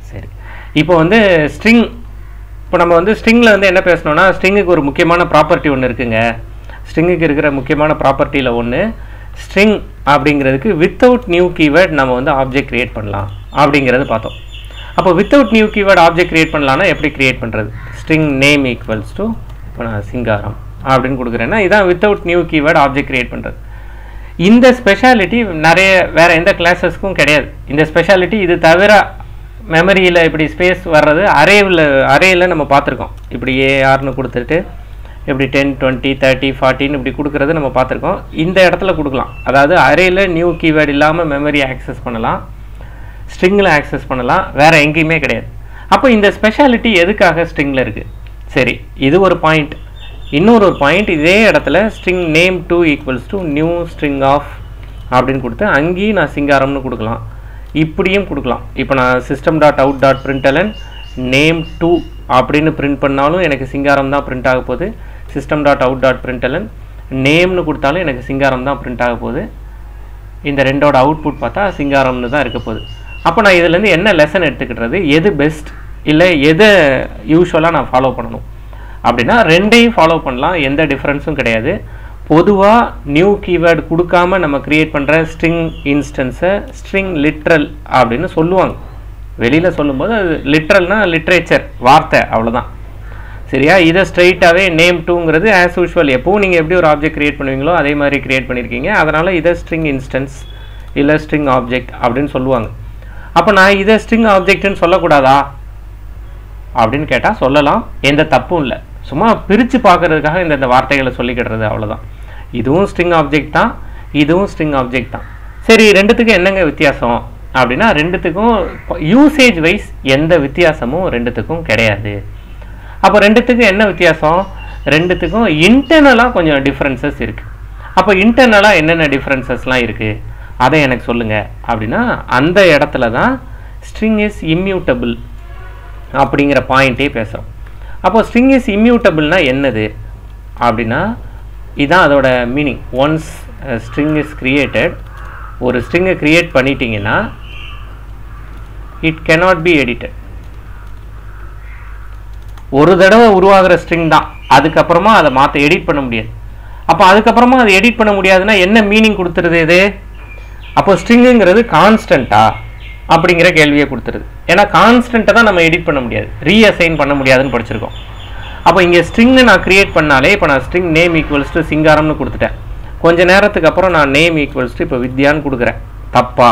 சரி இப்போ வந்து ஸ்ட்ரிங் இப்போ நம்ம வந்து ஸ்ட்ரிங்கில் வந்து என்ன பேசணும்னா ஸ்ட்ரிங்குக்கு ஒரு முக்கியமான ப்ராப்பர்ட்டி ஒன்று இருக்குங்க ஸ்ட்ரிங்குக்கு இருக்கிற முக்கியமான ப்ராப்பர்ட்டியில் ஒன்று ஸ்ட்ரிங் அப்படிங்கிறதுக்கு வித்தவுட் நியூ கீவேர்ட் நம்ம வந்து ஆப்ஜெக்ட் கிரியேட் பண்ணலாம் அப்படிங்கிறது பார்த்தோம் அப்போ without new keyword object create பண்ணலாம்னா எப்படி கிரியேட் பண்ணுறது ஸ்ட்ரிங் நேம் ஈக்குவல்ஸ் டு இப்போ நான் சிங்காரம் அப்படின்னு கொடுக்குறேன்னா இதான் without new keyword object create பண்ணுறது இந்த ஸ்பெஷாலிட்டி நிறைய வேற எந்த கிளாஸஸ்க்கும் கிடையாது இந்த ஸ்பெஷாலிட்டி இது தவிர மெமரியில் இப்படி ஸ்பேஸ் வர்றது அரேவில் அரேயில் நம்ம பார்த்துருக்கோம் இப்படி ஏஆர்னு கொடுத்துட்டு இப்படி டென் டுவெண்ட்டி தேர்ட்டி ஃபார்ட்டின்னு இப்படி கொடுக்குறது நம்ம பார்த்துருக்கோம் இந்த இடத்துல கொடுக்கலாம் அதாவது அரேயில் நியூ கீவேர்டு இல்லாமல் மெமரி ஆக்சஸ் பண்ணலாம் ஸ்ட்ரிங்கில் ஆக்சஸ் பண்ணலாம் வேற எங்கேயுமே கிடையாது அப்போ இந்த ஸ்பெஷாலிட்டி எதுக்காக ஸ்ட்ரிங்கில் இருக்குது சரி இது ஒரு பாயிண்ட் இன்னொரு ஒரு பாயிண்ட் இதே இடத்துல string name two equals to new string of அப்படின்னு கொடுத்து அங்கேயும் நான் சிங்காரம்னு கொடுக்கலாம் இப்படியும் கொடுக்கலாம் இப்போ நான் system dot out dot println name two அப்படின்னு பிரிண்ட் பண்ணாலும் எனக்கு சிங்காரம் தான் பிரிண்ட் ஆக போகுது system dot out dot println நேம்னு கொடுத்தாலும் எனக்கு சிங்காரம் தான் பிரிண்ட் ஆக போகுது இந்த ரெண்டோட அவுட்புட் பார்த்தா சிங்காரம்னு தான் இருக்க போகுது அப்போ நான் இதுலேருந்து என்ன லெசன் எடுத்துக்கிட்டது எது பெஸ்ட் இல்லை எதை யூஸ்வலாக நான் ஃபாலோ பண்ணணும் அப்படின்னா ரெண்டையும் ஃபாலோ பண்ணலாம் எந்த டிஃப்ரென்ஸும் கிடையாது பொதுவாக நியூ கீவேர்டு கொடுக்காம நம்ம கிரியேட் பண்ணுற ஸ்ட்ரிங் இன்ஸ்டன்ஸை ஸ்ட்ரிங் லிட்ரல் அப்படின்னு சொல்லுவாங்க வெளியில் சொல்லும்போது அது லிட்ரல்னா லிட்ரேச்சர் வார்த்தை அவ்வளோதான் சரியா இதை ஸ்ட்ரைட்டாகவே நேம் டூங்கிறது ஆஸ் யூஷுவல் எப்பவும் நீங்கள் எப்படி ஒரு ஆப்ஜெக்ட் கிரியேட் பண்ணுவீங்களோ அதே மாதிரி கிரியேட் பண்ணியிருக்கீங்க அதனால் இதை ஸ்ட்ரிங் இன்ஸ்டன்ஸ் இல்லை ஸ்ட்ரிங் ஆப்ஜெக்ட் அப்படின்னு சொல்லுவாங்க அப்போ நான் இதை ஸ்ட்ரிங் ஆப்ஜெக்ட்னு சொல்லக்கூடாதா அப்படின்னு கேட்டால் சொல்லலாம் எந்த தப்பும் இல்லை சும்மா பிரித்து பார்க்கறதுக்காக இந்த இந்த வார்த்தைகளை சொல்லிக்கிடுறது அவ்வளோதான் இதுவும் ஸ்ட்ரிங் ஆப்ஜெக்ட் தான் இதுவும் ஸ்ட்ரிங் ஆப்ஜெக்ட் தான் சரி ரெண்டுத்துக்கும் என்னங்க வித்தியாசம் அப்படின்னா ரெண்டுத்துக்கும் யூசேஜ் வைஸ் எந்த வித்தியாசமும் ரெண்டுத்துக்கும் கிடையாது அப்போ ரெண்டுத்துக்கும் என்ன வித்தியாசம் ரெண்டுத்துக்கும் இன்டர்னலாக கொஞ்சம் டிஃப்ரென்சஸ் இருக்குது அப்போ இன்டர்னலாக என்னென்ன டிஃப்ரென்சஸ்லாம் இருக்குது அதை எனக்கு சொல்லுங்கள் அப்படின்னா அந்த இடத்துல தான் ஸ்ட்ரிங் இஸ் இம்யூட்டபிள் அப்படிங்கிற பாயிண்ட்டே பேசுகிறோம் அப்போ ஸ்ட்ரிங் இஸ் இம்யூட்டபிள்னா என்னது அப்படின்னா இதுதான் அதோட meaning once string is created ஒரு ஸ்ட்ரிங்கை கிரியேட் பண்ணிட்டீங்கன்னா இட் cannot பி எடிட்டட் ஒரு தடவை உருவாகிற ஸ்ட்ரிங் தான் அதுக்கப்புறமா அதை மாற்ற எடிட் பண்ண முடியாது அப்போ அதுக்கப்புறமா அதை எடிட் பண்ண முடியாதுன்னா என்ன மீனிங் கொடுத்துருது இது அப்போ ஸ்ட்ரிங்குங்கிறது கான்ஸ்டண்ட்டா அப்படிங்கிற கேள்வியை கொடுத்துருது ஏன்னா கான்ஸ்டண்ட்டை தான் நம்ம எடிட் பண்ண முடியாது ரீஅசைன் பண்ண முடியாதுன்னு படிச்சிருக்கோம் அப்போ இங்கே ஸ்ட்ரிங்னு நான் கிரியேட் பண்ணாலே இப்போ நான் ஸ்ட்ரிங் நேம் ஈக்குவல்ஸ் டு சிங்காரம்னு கொடுத்துட்டேன் கொஞ்ச நேரத்துக்கு அப்புறம் நான் நேம் ஈக்குவல்ஸ் டு இப்போ வித்யான்னு கொடுக்குறேன் தப்பா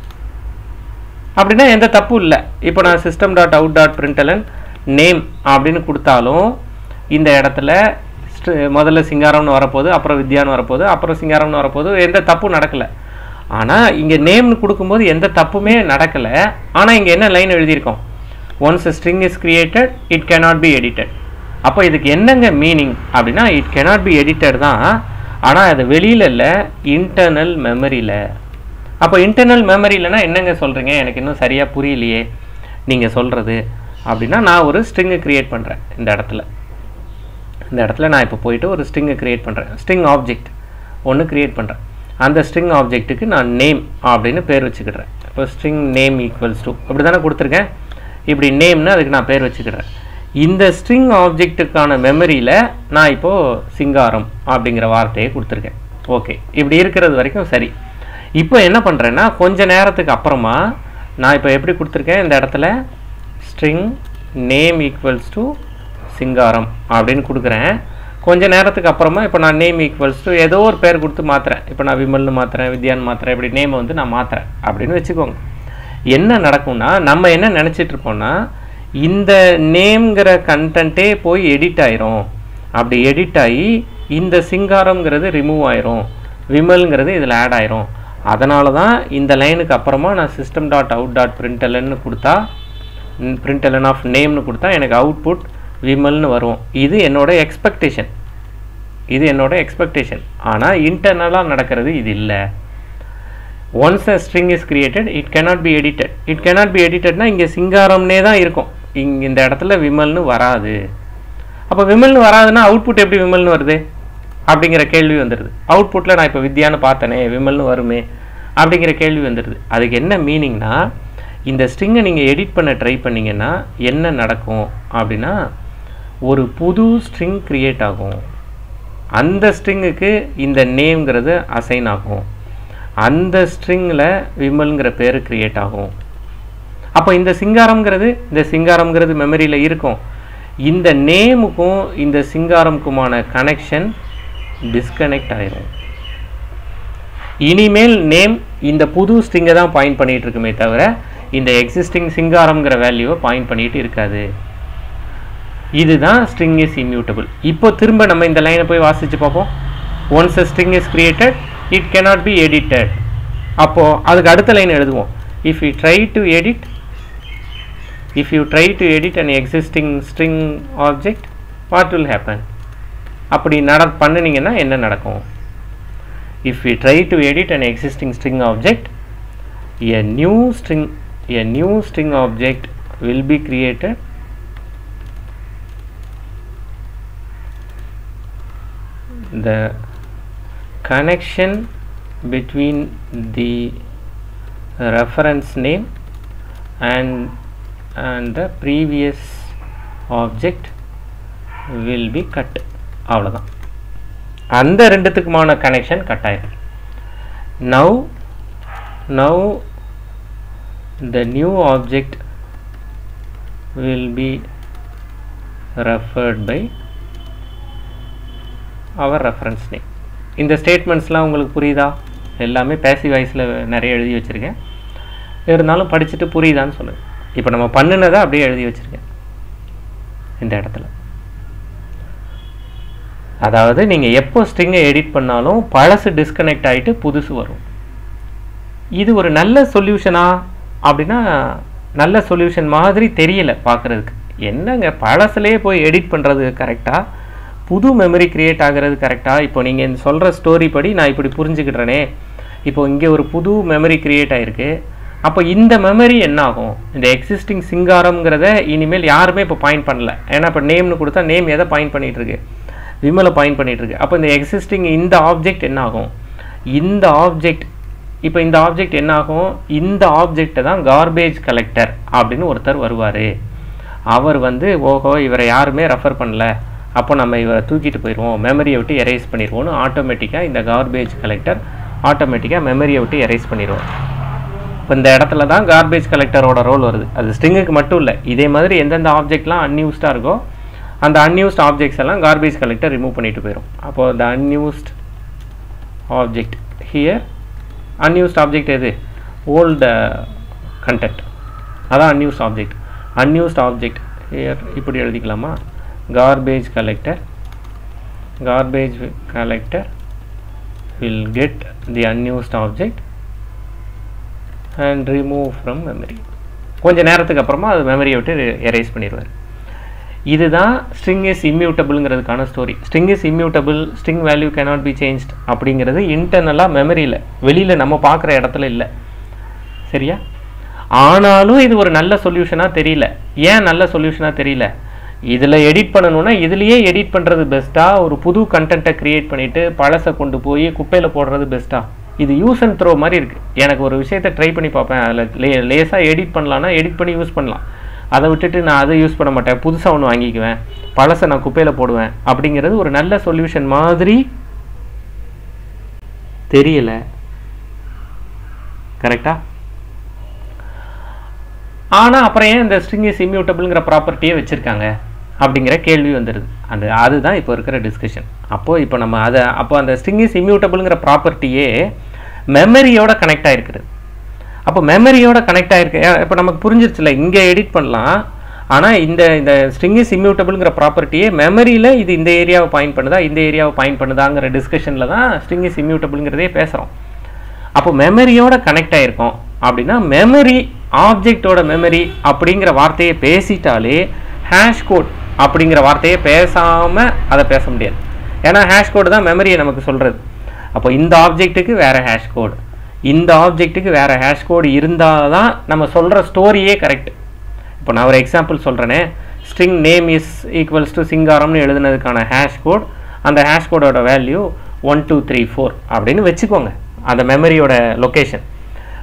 அப்படின்னா எந்த தப்பும் இல்லை இப்போ நான் system dot out dot println name அப்படின்னு கொடுத்தாலும் இந்த இடத்துல st- முதல்ல சிங்காரம்னு வரப்போகுது அப்புறம் வித்யான்னு வரப்போகுது அப்புறம் சிங்காரம்னு வரப்போகுது எந்த தப்பும் நடக்கலை ஆனால் இங்கே நேம்னு கொடுக்கும்போது எந்த தப்புமே நடக்கலை ஆனால் இங்கே என்ன லைன் எழுதியிருக்கோம் once string is created it cannot be edited அப்போ இதுக்கு என்னங்க மீனிங் அப்படின்னா இட் cannot பி எடிட்டட் தான் ஆனால் அது வெளியில் இல்லை இன்டர்னல் மெமரியில் அப்போ இன்டர்னல் மெமரியிலனா என்னங்க சொல்கிறீங்க எனக்கு இன்னும் சரியாக புரியலையே நீங்கள் சொல்கிறது அப்படின்னா நான் ஒரு ஸ்ட்ரிங்கை கிரியேட் பண்ணுறேன் இந்த இடத்துல இந்த இடத்துல நான் இப்போ போயிட்டு ஒரு ஸ்ட்ரிங்கை கிரியேட் பண்ணுறேன் ஸ்ட்ரிங் ஆப்ஜெக்ட் ஒன்று கிரியேட் பண்ணுறேன் அந்த ஸ்ட்ரிங் ஆப்ஜெக்ட்டுக்கு நான் நேம் அப்படின்னு பேர் வச்சுக்கிடுறேன் இப்போ ஸ்ட்ரிங் நேம் ஈக்குவல்ஸ் டு இப்படி தானே கொடுத்துருக்கேன் இப்படி நேம்னு அதுக்கு நான் பேர் வச்சுக்கிடுறேன் இந்த ஸ்ட்ரிங் ஆப்ஜெக்ட்டுக்கான மெமரியில் நான் இப்போது சிங்காரம் அப்படிங்கிற வார்த்தையை கொடுத்துருக்கேன் ஓகே இப்படி இருக்கிறது வரைக்கும் சரி இப்போ என்ன பண்ணுறேன்னா கொஞ்ச நேரத்துக்கு அப்புறமா நான் இப்போ எப்படி கொடுத்துருக்கேன் இந்த இடத்துல string name equals to Singaram அப்படின்னு கொடுக்குறேன் கொஞ்ச நேரத்துக்கு அப்புறமா இப்போ நான் நேம் ஈக்குவல்ஸ் டு ஏதோ ஒரு பேர் கொடுத்து மாற்றுறேன் இப்போ நான் விமல்னு மாற்றுறேன் வித்யான்னு மாற்றுறேன் இப்படி நேமை வந்து நான் மாற்றுறேன் அப்படின்னு வச்சுக்கோங்க என்ன நடக்கும்னா நம்ம என்ன நினச்சிட்டு இருப்போம்னா இந்த நேம்ங்கிற கண்டென்ட்டே போய் எடிட் ஆயிரும் அப்படி எடிட் ஆகி இந்த சிங்காரம்ங்கிறது ரிமூவ் ஆயிரும் விமல்ங்கிறது இதில் ஆட் ஆயிரும் அதனால தான் இந்த லைனுக்கு அப்புறமா நான் சிஸ்டம் டாட் அவுட் டாட் பிரிண்டலன்னு கொடுத்தா பிரிண்டலன் ஆஃப் நேம்னு கொடுத்தா எனக்கு அவுட்புட் விமல்னு வரும் இது என்னோட எக்ஸ்பெக்டேஷன் இது என்னோட எக்ஸ்பெக்டேஷன் ஆனால் இன்டர்னலாக நடக்கிறது இது இல்லை once a string is created it cannot be edited it cannot be எடிட்டட்னா இங்கே சிங்காரம்னே தான் இருக்கும் இங்கே இந்த இடத்துல விமல்னு வராது அப்போ விமல்னு வராதுன்னா அவுட்புட் எப்படி விமல்னு வருது அப்படிங்கிற கேள்வி வந்துடுது அவுட்புட்டில் நான் இப்போ வித்யான்னு பார்த்தனே விமல்னு வருமே அப்படிங்கிற கேள்வி வந்துடுது அதுக்கு என்ன மீனிங்னா இந்த ஸ்ட்ரிங்கை நீங்கள் எடிட் பண்ண ட்ரை பண்ணீங்கன்னா என்ன நடக்கும் அப்படின்னா ஒரு புது ஸ்ட்ரிங் கிரியேட் ஆகும் அந்த ஸ்ட்ரிங்குக்கு இந்த நேம்ங்கிறது அசைன் ஆகும் அந்த ஸ்ட்ரிங்கில் விமல்ங்கிற பேர் கிரியேட் ஆகும் அப்போ இந்த சிங்காரம்ங்கிறது இந்த சிங்காரம்ங்கிறது மெமரியில் இருக்கும் இந்த நேமுக்கும் இந்த சிங்காரமுக்குமான கனெக்ஷன் டிஸ்கனெக்ட் ஆயிரும் இனிமேல் நேம் இந்த புது ஸ்ட்ரிங்கை தான் பாயிண்ட் பண்ணிட்டு இருக்குமே தவிர இந்த எக்ஸிஸ்டிங் சிங்காரம்ங்கிற வேல்யூவை பாயிண்ட் பண்ணிட்டு இருக்காது இதுதான் ஸ்ட்ரிங் இஸ் இம்யூட்டபிள் இப்போ திரும்ப நம்ம இந்த லைனை போய் வாசிச்சு பார்ப்போம் ஒன்ஸ் a string is created it cannot be edited அப்போ அதுக்கு அடுத்த லைன் எழுதுவோம் if you try to edit if you try to edit an existing string object what will happen அப்படி நட பண்ணுனீங்கன்னா என்ன நடக்கும் if we try to edit an existing string object a new string a new string object will be created the connection between the reference name and and the previous object will be cut அவ்வளோதான் அந்த ரெண்டுத்துக்குமான connection cut ஆயிடும் now now the new object will be referred by our reference name இந்த ஸ்டேட்மெண்ட்ஸ்லாம் உங்களுக்கு புரியுதா எல்லாமே passive வாய்ஸில் நிறைய எழுதி வச்சுருக்கேன் இருந்தாலும் படிச்சுட்டு புரியுதான்னு சொல்லுங்கள் இப்போ நம்ம பண்ணுனதை அப்படியே எழுதி வச்சுருக்கேன் இந்த இடத்துல அதாவது நீங்கள் எப்போ ஸ்ட்ரிங்கை எடிட் பண்ணாலும் பழசு டிஸ்கனெக்ட் ஆகிட்டு புதுசு வரும் இது ஒரு நல்ல சொல்யூஷனா அப்படின்னா நல்ல சொல்யூஷன் மாதிரி தெரியல பார்க்குறதுக்கு என்னங்க பழசுலேயே போய் எடிட் பண்ணுறது கரெக்டாக புது மெமரி கிரியேட் ஆகிறது கரெக்டாக இப்போ நீங்கள் சொல்கிற ஸ்டோரி படி நான் இப்படி புரிஞ்சுக்கிட்டேனே இப்போ இங்கே ஒரு புது மெமரி கிரியேட் ஆகிருக்கு அப்போ இந்த மெமரி என்ன ஆகும் இந்த எக்ஸிஸ்டிங் சிங்காரம்ங்கிறத இனிமேல் யாருமே இப்போ பாயிண்ட் பண்ணல ஏன்னா இப்போ நேம்னு கொடுத்தா நேம் எதை பாயிண்ட் பண்ணிட்டு இருக்கு விமலை பாயிண்ட் பண்ணிட்டு இருக்கு அப்போ இந்த எக்ஸிஸ்டிங் இந்த ஆப்ஜெக்ட் என்ன ஆகும் இந்த ஆப்ஜெக்ட் இப்போ இந்த ஆப்ஜெக்ட் என்ன ஆகும் இந்த ஆப்ஜெக்டை தான் கார்பேஜ் கலெக்டர் அப்படின்னு ஒருத்தர் வருவார் அவர் வந்து ஓஹோ இவரை யாருமே ரெஃபர் பண்ணல அப்போ நம்ம இவரை தூக்கிட்டு போயிடுவோம் மெமரியை விட்டு எரேஸ் பண்ணிடுவோம்னு ஆட்டோமேட்டிக்காக இந்த கார்பேஜ் கலெக்டர் ஆட்டோமேட்டிக்காக மெமரியை விட்டு எரேஸ் பண்ணிடுவோம் இப்போ இந்த இடத்துல தான் கார்பேஜ் கலெக்டரோட ரோல் வருது அது ஸ்ட்ரிங்குக்கு மட்டும் இல்லை இதே மாதிரி எந்தெந்த ஆப்ஜெக்ட்லாம் அன்யூஸ்டாக இருக்கோ அந்த அன்யூஸ்ட் ஆப்ஜெக்ட்ஸ் எல்லாம் கார்பேஜ் கலெக்டர் ரிமூவ் பண்ணிட்டு போயிடும் அப்போது the unused object here unused object எது ஓல்டு கண்டென்ட் அதான் unused object unused object here இப்படி எழுதிக்கலாமா garbage collector garbage collector will get the unused object and remove from memory கொஞ்ச நேரத்துக்கு அப்புறமா அது மெமரியை விட்டு எரேஸ் பண்ணிடுவார் இதுதான் ஸ்ட்ரிங் இஸ் இம்யூட்டபிள்ங்கிறதுக்கான story string is immutable string value cannot be changed அப்படிங்கிறது இன்டர்னலாக மெமரியில் வெளியில் நம்ம பார்க்குற இடத்துல இல்லை சரியா ஆனாலும் இது ஒரு நல்ல சொல்யூஷனாக தெரியல ஏன் நல்ல சொல்யூஷனாக தெரியல இதில் எடிட் பண்ணணும்னா இதுலேயே எடிட் பண்ணுறது பெஸ்ட்டாக ஒரு புது கண்டென்ட்டை க்ரியேட் பண்ணிவிட்டு பழசை கொண்டு போய் குப்பையில் போடுறது பெஸ்ட்டாக இது யூஸ் அண்ட் த்ரோ மாதிரி இருக்குது எனக்கு ஒரு விஷயத்தை ட்ரை பண்ணி பார்ப்பேன் அதில் லே லேசாக எடிட் பண்ணலான்னா எடிட் பண்ணி யூஸ் பண்ணலாம் அதை விட்டுட்டு நான் அதை யூஸ் பண்ண மாட்டேன் புதுசாக ஒன்று வாங்கிக்குவேன் பழசை நான் குப்பையில் போடுவேன் அப்படிங்கிறது ஒரு நல்ல சொல்யூஷன் மாதிரி தெரியல கரெக்டா ஆனால் அப்புறம் ஏன் இந்த ஸ்ட்ரிங் இஸ் இம்யூட்டபிள்ங்கிற ப்ராப்பர்ட்டியே வச்சுருக்காங்க அப்படிங்கிற கேள்வி வந்துடுது அந்த அதுதான் இப்போ இருக்கிற டிஸ்கஷன் அப்போது இப்போ நம்ம அதை அப்போ அந்த ஸ்ட்ரிங் இஸ் இம்யூட்டபிள்ங்கிற ப்ராப்பர்ட்டியே மெமரியோட கனெக்ட் ஆகிருக்குது அப்போ மெமரியோட கனெக்ட் ஆகிருக்கு இப்போ நமக்கு புரிஞ்சிருச்சுல இங்கே எடிட் பண்ணலாம் ஆனால் இந்த இந்த ஸ்ட்ரிங் இஸ் இம்யூட்டபிள்ங்கிற ப்ராப்பர்ட்டியே மெமரியில் இது இந்த ஏரியாவை பாயிண்ட் பண்ணுதா இந்த ஏரியாவை பாயிண்ட் பண்ணுதாங்கிற டிஸ்கஷனில் தான் ஸ்ட்ரிங் இஸ் இம்யூட்டபிள்ங்கிறதே பேசுகிறோம் அப்போ மெமரியோட கனெக்ட் ஆகிருக்கோம் அப்படின்னா மெமரி ஆப்ஜெக்டோட மெமரி அப்படிங்கிற வார்த்தையை பேசிட்டாலே ஹேஷ் கோட் அப்படிங்கிற வார்த்தையை பேசாமல் அதை பேச முடியாது ஏன்னா ஹேஷ் கோடு தான் மெமரியை நமக்கு சொல்கிறது அப்போ இந்த ஆப்ஜெக்ட்டுக்கு வேறு ஹேஷ் கோடு இந்த ஆப்ஜெக்ட்டுக்கு வேறு ஹேஷ் கோடு இருந்தால் தான் நம்ம சொல்கிற ஸ்டோரியே கரெக்ட் இப்போ நான் ஒரு எக்ஸாம்பிள் சொல்கிறேனே string name is equals to சிங்காரம்னு எழுதுனதுக்கான ஹேஷ் கோட் அந்த ஹேஷ் கோடோட value one two three four அப்படின்னு வச்சுக்கோங்க அந்த மெமரியோட location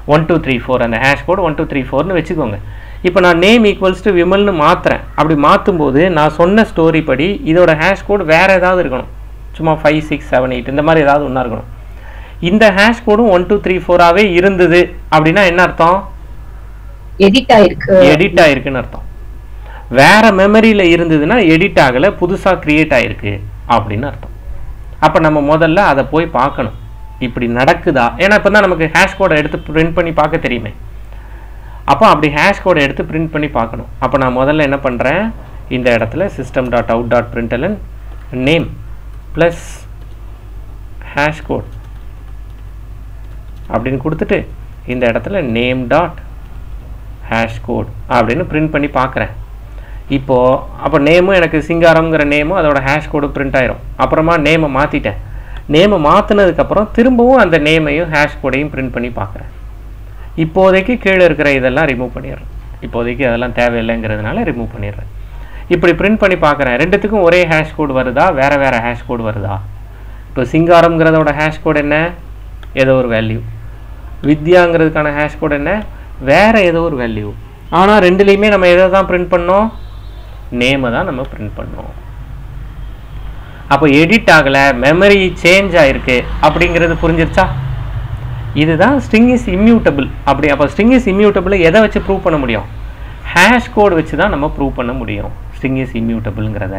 one two three four அந்த hash code one two three ஃபோர்னு வச்சுக்கோங்க இப்போ நான் நேம் ஈக்குவல்ஸ் டு விமல்னு மாற்றுறேன் அப்படி மாற்றும் போது நான் சொன்ன ஸ்டோரி படி இதோட ஹேஷ் கோட் வேறு ஏதாவது இருக்கணும் சும்மா ஃபைவ் சிக்ஸ் செவன் எயிட் இந்த மாதிரி ஏதாவது ஒன்றா இருக்கணும் இந்த ஹேஷ் கோடும் ஒன் டூ த்ரீ ஃபோராகவே இருந்தது அப்படின்னா என்ன அர்த்தம் எடிட் ஆயிருக்கு எடிட் ஆயிருக்குன்னு அர்த்தம் வேற மெமரியில் இருந்ததுன்னா எடிட் ஆகலை புதுசாக கிரியேட் ஆயிருக்கு அப்படின்னு அர்த்தம் அப்போ நம்ம முதல்ல அதை போய் பார்க்கணும் இப்படி நடக்குதா ஏன்னா இப்போ தான் நமக்கு ஹேஷ் கோடை எடுத்து பிரிண்ட் பண்ணி பார்க்க தெரியுமே அப்போ அப்படி ஹேஷ் கோடை எடுத்து பிரிண்ட் பண்ணி பார்க்கணும் அப்போ நான் முதல்ல என்ன பண்ணுறேன் இந்த இடத்துல system dot out dot println name plus hash code அப்படின்னு கொடுத்துட்டு இந்த இடத்துல நேம் டாட் ஹேஷ் கோட் அப்படின்னு பிரிண்ட் பண்ணி பார்க்குறேன் இப்போது அப்போ நேமும் எனக்கு சிங்காரம்ங்கிற நேமும் அதோட ஹேஷ் கோடு பிரிண்ட் ஆயிரும் அப்புறமா நேமை மாற்றிட்டேன் நேமை மாற்றினதுக்கப்புறம் திரும்பவும் அந்த நேமையும் ஹேஷ் கோடையும் பிரிண்ட் பண்ணி பார்க்குறேன் இப்போதைக்கு கீழே இருக்கிற இதெல்லாம் ரிமூவ் பண்ணிடுறேன் இப்போதைக்கு அதெல்லாம் தேவையில்லைங்கிறதுனால ரிமூவ் பண்ணிடுறேன் இப்படி பிரிண்ட் பண்ணி பார்க்குறேன் ரெண்டுத்துக்கும் ஒரே ஹேஷ் கோடு வருதா வேறு வேறு ஹேஷ் கோடு வருதா இப்போ சிங்காரம்ங்கிறதோட ஹேஷ் கோடு என்ன ஏதோ ஒரு வேல்யூ வித்யாங்கிறதுக்கான ஹேஷ் கோட் என்ன வேற ஏதோ ஒரு வேல்யூ ஆனால் ரெண்டுலேயுமே நம்ம எதை தான் பிரிண்ட் பண்ணோம் நேமை தான் நம்ம பிரிண்ட் பண்ணோம் அப்போ எடிட் ஆகலை மெமரி சேஞ்ச் ஆயிருக்கு அப்படிங்கிறது புரிஞ்சிருச்சா இதுதான் ஸ்ட்ரிங் இஸ் இம்யூட்டபிள் அப்படி அப்போ ஸ்ட்ரிங் இஸ் இம்யூட்டபிள் எதை வச்சு ப்ரூவ் பண்ண முடியும் ஹேஷ் கோட் வச்சு தான் நம்ம ப்ரூவ் பண்ண முடியும் ஸ்ட்ரிங் இஸ் இம்யூட்டபிள்ங்கிறத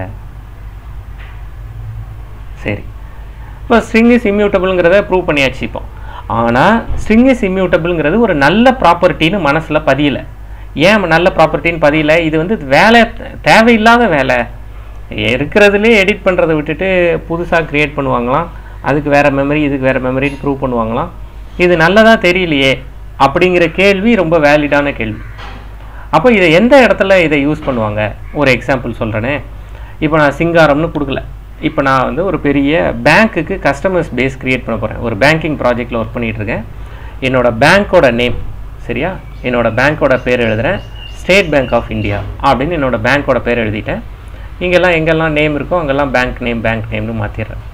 சரி இப்போ ஸ்ட்ரிங் இஸ் இம்யூட்டபிள்ங்கிறத ப்ரூவ் பண்ணியாச்சு இப்போ ஆனால் ஸ்ட்ரிங் இஸ் இம்யூட்டபிள்ங்கிறது ஒரு நல்ல ப்ராப்பர்ட்டின்னு மனசில் பதியல ஏன் நல்ல ப்ராப்பர்ட்டின்னு பதியல இது வந்து வேலை தே- தேவையில்லாத வேலை இருக்கிறதுலே எடிட் பண்ணுறதை விட்டுட்டு புதுசாக க்ரியேட் பண்ணுவாங்களாம் அதுக்கு வேறு மெமரி இதுக்கு வேறு மெமரின்னு ப்ரூவ் பண்ணுவாங்களாம் இது நல்லதா தெரியலையே அப்படிங்கிற கேள்வி ரொம்ப வேலிடான கேள்வி அப்போ இதை எந்த இடத்துல இதை யூஸ் பண்ணுவாங்க ஒரு எக்ஸாம்பிள் சொல்கிறேனே இப்போ நான் சிங்காரம்னு கொடுக்கல இப்போ நான் வந்து ஒரு பெரிய பேங்க்குக்கு கஸ்டமர்ஸ் பேஸ் கிரியேட் பண்ண போகிறேன் ஒரு பேங்கிங் ப்ராஜெக்டில் ஒர்க் பண்ணிட்டு இருக்கேன் என்னோட பேங்க்கோட நேம் சரியா என்னோட பேங்க்கோட பேர் எழுதுறேன் ஸ்டேட் பேங்க் ஆஃப் இந்தியா அப்படின்னு என்னோட பேங்க்கோட பேர் எழுதிட்டேன் இங்கெல்லாம் எங்கெல்லாம் நேம் இருக்கோ அங்கெல்லாம் பேங்க் நேம் பேங்க் நேம்னு மாற்றிடுறேன்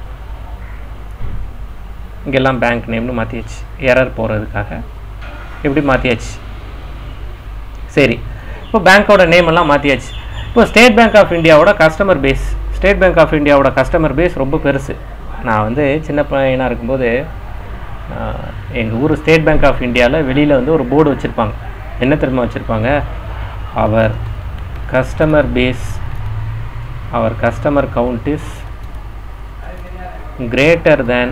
இங்கெல்லாம் பேங்க் நேம்னு மாற்றியாச்சு எரர் போகிறதுக்காக இப்படி மாற்றியாச்சு சரி இப்போ பேங்க்கோட நேம் எல்லாம் மாற்றியாச்சு இப்போ ஸ்டேட் பேங்க் ஆஃப் இந்தியாவோட customer base state bank of இந்தியாவோட கஸ்டமர் பேஸ் ரொம்ப பெருசு நான் வந்து சின்ன பையனாக இருக்கும்போது எங்கள் ஊர் ஸ்டேட் பேங்க் ஆஃப் இந்தியாவில் வெளியில் வந்து ஒரு போர்டு வச்சுருப்பாங்க என்ன தெரியுமா வச்சுருப்பாங்க அவர் கஸ்டமர் பேஸ் அவர் customer count is greater than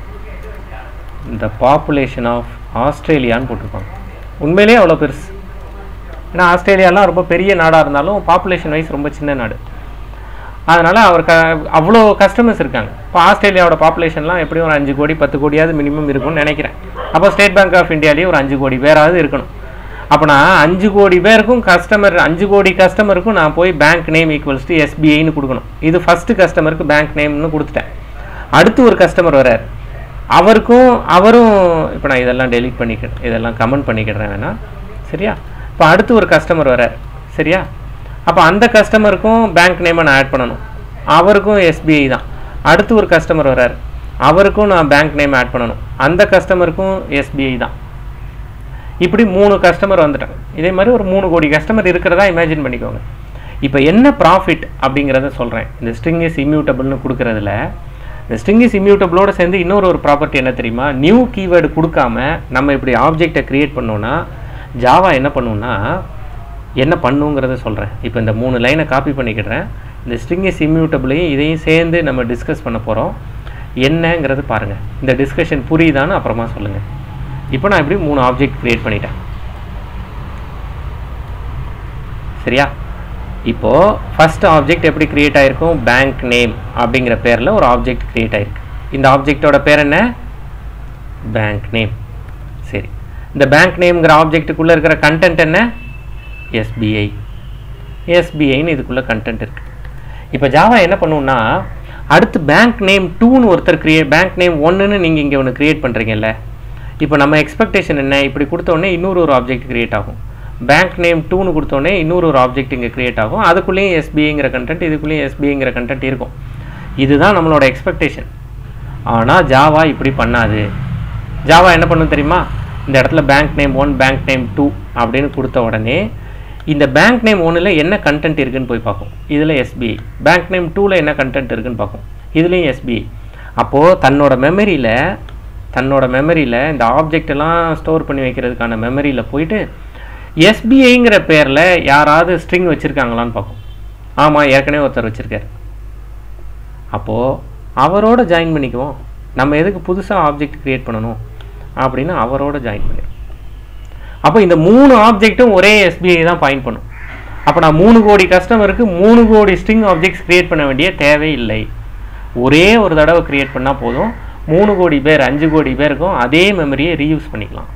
the population of ஆஸ்திரேலியான்னு போட்டிருப்பாங்க உண்மையிலேயே அவ்வளோ பெருசு ஏன்னா ஆஸ்திரேலியாலாம் ரொம்ப பெரிய நாடாக இருந்தாலும் பாப்புலேஷன் வைஸ் ரொம்ப சின்ன நாடு அதனால் அவர் க அவ்வளோ கஸ்டமர்ஸ் இருக்காங்க இப்போ ஆஸ்திரேலியாவோட பாப்புலேஷன்லாம் எப்படியும் ஒரு அஞ்சு கோடி பத்து கோடியாவது மினிமம் இருக்கும்னு நினைக்கிறேன் அப்போ ஸ்டேட் பேங்க் ஆஃப் இந்தியாலேயே ஒரு அஞ்சு கோடி பேராவது இருக்கணும் அப்போ நான் அஞ்சு கோடி பேருக்கும் கஸ்டமர் அஞ்சு கோடி கஸ்டமருக்கும் நான் போய் பேங்க் நேம் ஈக்குவல்ஸ் டு எஸ்பிஐன்னு கொடுக்கணும் இது ஃபஸ்ட்டு கஸ்டமருக்கு பேங்க் நேம்னு கொடுத்துட்டேன் அடுத்து ஒரு கஸ்டமர் வரார் அவருக்கும் அவரும் இப்போ நான் இதெல்லாம் டெலீட் பண்ணிக்கிறேன் இதெல்லாம் கமெண்ட் பண்ணிக்கிறேன் வேணா சரியா இப்போ அடுத்து ஒரு கஸ்டமர் வரார் சரியா அப்போ அந்த கஸ்டமருக்கும் பேங்க் நேமை நான் ஆட் பண்ணணும் அவருக்கும் எஸ்பிஐ தான் அடுத்து ஒரு கஸ்டமர் வரார் அவருக்கும் நான் பேங்க் நேம் ஆட் பண்ணணும் அந்த கஸ்டமருக்கும் எஸ்பிஐ தான் இப்படி மூணு கஸ்டமர் வந்துட்டாங்க இதே மாதிரி ஒரு மூணு கோடி கஸ்டமர் இருக்கிறதா இமேஜின் பண்ணிக்கோங்க இப்போ என்ன ப்ராஃபிட் அப்படிங்கிறத சொல்கிறேன் இந்த ஸ்ட்ரிங் இஸ் இம்யூட்டபிள்னு கொடுக்குறதுல இந்த ஸ்ட்ரிங் இஸ் இம்யூட்டபிளோட சேர்ந்து இன்னொரு ஒரு ப்ராப்பர்ட்டி என்ன தெரியுமா நியூ கீவேர்டு கொடுக்காம நம்ம இப்படி ஆப்ஜெக்டை க்ரியேட் பண்ணோன்னா ஜாவா என்ன பண்ணுன்னா என்ன பண்ணுங்கிறத சொல்கிறேன் இப்போ இந்த மூணு லைனை காப்பி பண்ணிக்கிடுறேன் இந்த ஸ்ட்ரிங் இஸ் இம்யூட்டபிளையும் இதையும் சேர்ந்து நம்ம டிஸ்கஸ் பண்ண போகிறோம் என்னங்கிறது பாருங்கள் இந்த டிஸ்கஷன் புரியுதான்னு அப்புறமா சொல்லுங்கள் இப்போ நான் இப்படி மூணு ஆப்ஜெக்ட் க்ரியேட் பண்ணிட்டேன் சரியா இப்போது ஃபர்ஸ்ட் ஆப்ஜெக்ட் எப்படி க்ரியேட் ஆயிருக்கும் பேங்க் நேம் அப்படிங்கிற பேரில் ஒரு ஆப்ஜெக்ட் க்ரியேட் ஆயிருக்கு இந்த ஆப்ஜெக்டோட பேர் என்ன பேங்க் நேம் சரி இந்த பேங்க் நேம்ங்கிற ஆப்ஜெக்ட்டுக்குள்ளே இருக்கிற கண்டென்ட் என்ன எஸ்பிஐ எஸ்பிஐன்னு இதுக்குள்ளே கண்டென்ட் இருக்குது இப்போ ஜாவா என்ன பண்ணுன்னா அடுத்து பேங்க் நேம் டூன்னு ஒருத்தர் கிரியேட் பேங்க் நேம் ஒன்றுன்னு நீங்கள் இங்கே ஒன்று க்ரியேட் பண்ணுறீங்கல்ல இப்போ நம்ம எக்ஸ்பெக்டேஷன் என்ன இப்படி கொடுத்த உடனே இன்னொரு ஒரு ஆப்ஜெக்ட் கிரியேட் ஆகும் பேங்க் நேம் டூன்னு கொடுத்தோடனே இன்னொரு ஒரு ஆப்ஜெக்ட் இங்கே கிரியேட் ஆகும் அதுக்குள்ளேயும் எஸ்பிஐங்கிற கண்டென்ட் இதுக்குள்ளேயும் எஸ்பிஐங்கிற கண்டென்ட் இருக்கும் இதுதான் நம்மளோட எக்ஸ்பெக்டேஷன் ஆனால் ஜாவா இப்படி பண்ணாது ஜாவா என்ன பண்ணும் தெரியுமா இந்த இடத்துல bank name one bank name two அப்படின்னு கொடுத்த உடனே இந்த பேங்க் நேம் ஒன்றில் என்ன கண்டென்ட் இருக்குன்னு போய் பார்க்கும் இதில் எஸ்பிஐ பேங்க் நேம் டூவில் என்ன கண்டென்ட் இருக்குன்னு பார்க்கும் இதுலேயும் எஸ்பிஐ அப்போது தன்னோட மெமரியில் தன்னோட மெமரியில் இந்த ஆப்ஜெக்ட் எல்லாம் ஸ்டோர் பண்ணி வைக்கிறதுக்கான மெமரியில் போயிட்டு எஸ்பிஐங்கிற பேரில் யாராவது ஸ்ட்ரிங் வச்சுருக்காங்களான்னு பார்க்கும் ஆமாம் ஏற்கனவே ஒருத்தர் வச்சுருக்காரு அப்போது அவரோட ஜாயின் பண்ணிக்குவோம் நம்ம எதுக்கு புதுசாக ஆப்ஜெக்ட் க்ரியேட் பண்ணணும் அப்படின்னு அவரோட ஜாயின் பண்ணிடுவோம் அப்போ இந்த மூணு ஆப்ஜெக்ட்டும் ஒரே எஸ்பிஐ தான் பாயிண்ட் பண்ணும் அப்போ நான் மூணு கோடி கஸ்டமருக்கு மூணு கோடி ஸ்ட்ரிங் ஆப்ஜெக்ட்ஸ் க்ரியேட் பண்ண வேண்டிய தேவையில்லை ஒரே ஒரு தடவை க்ரியேட் பண்ணால் போதும் மூணு கோடி பேர் அஞ்சு கோடி பேருக்கும் அதே மெமரியை ரீயூஸ் பண்ணிக்கலாம்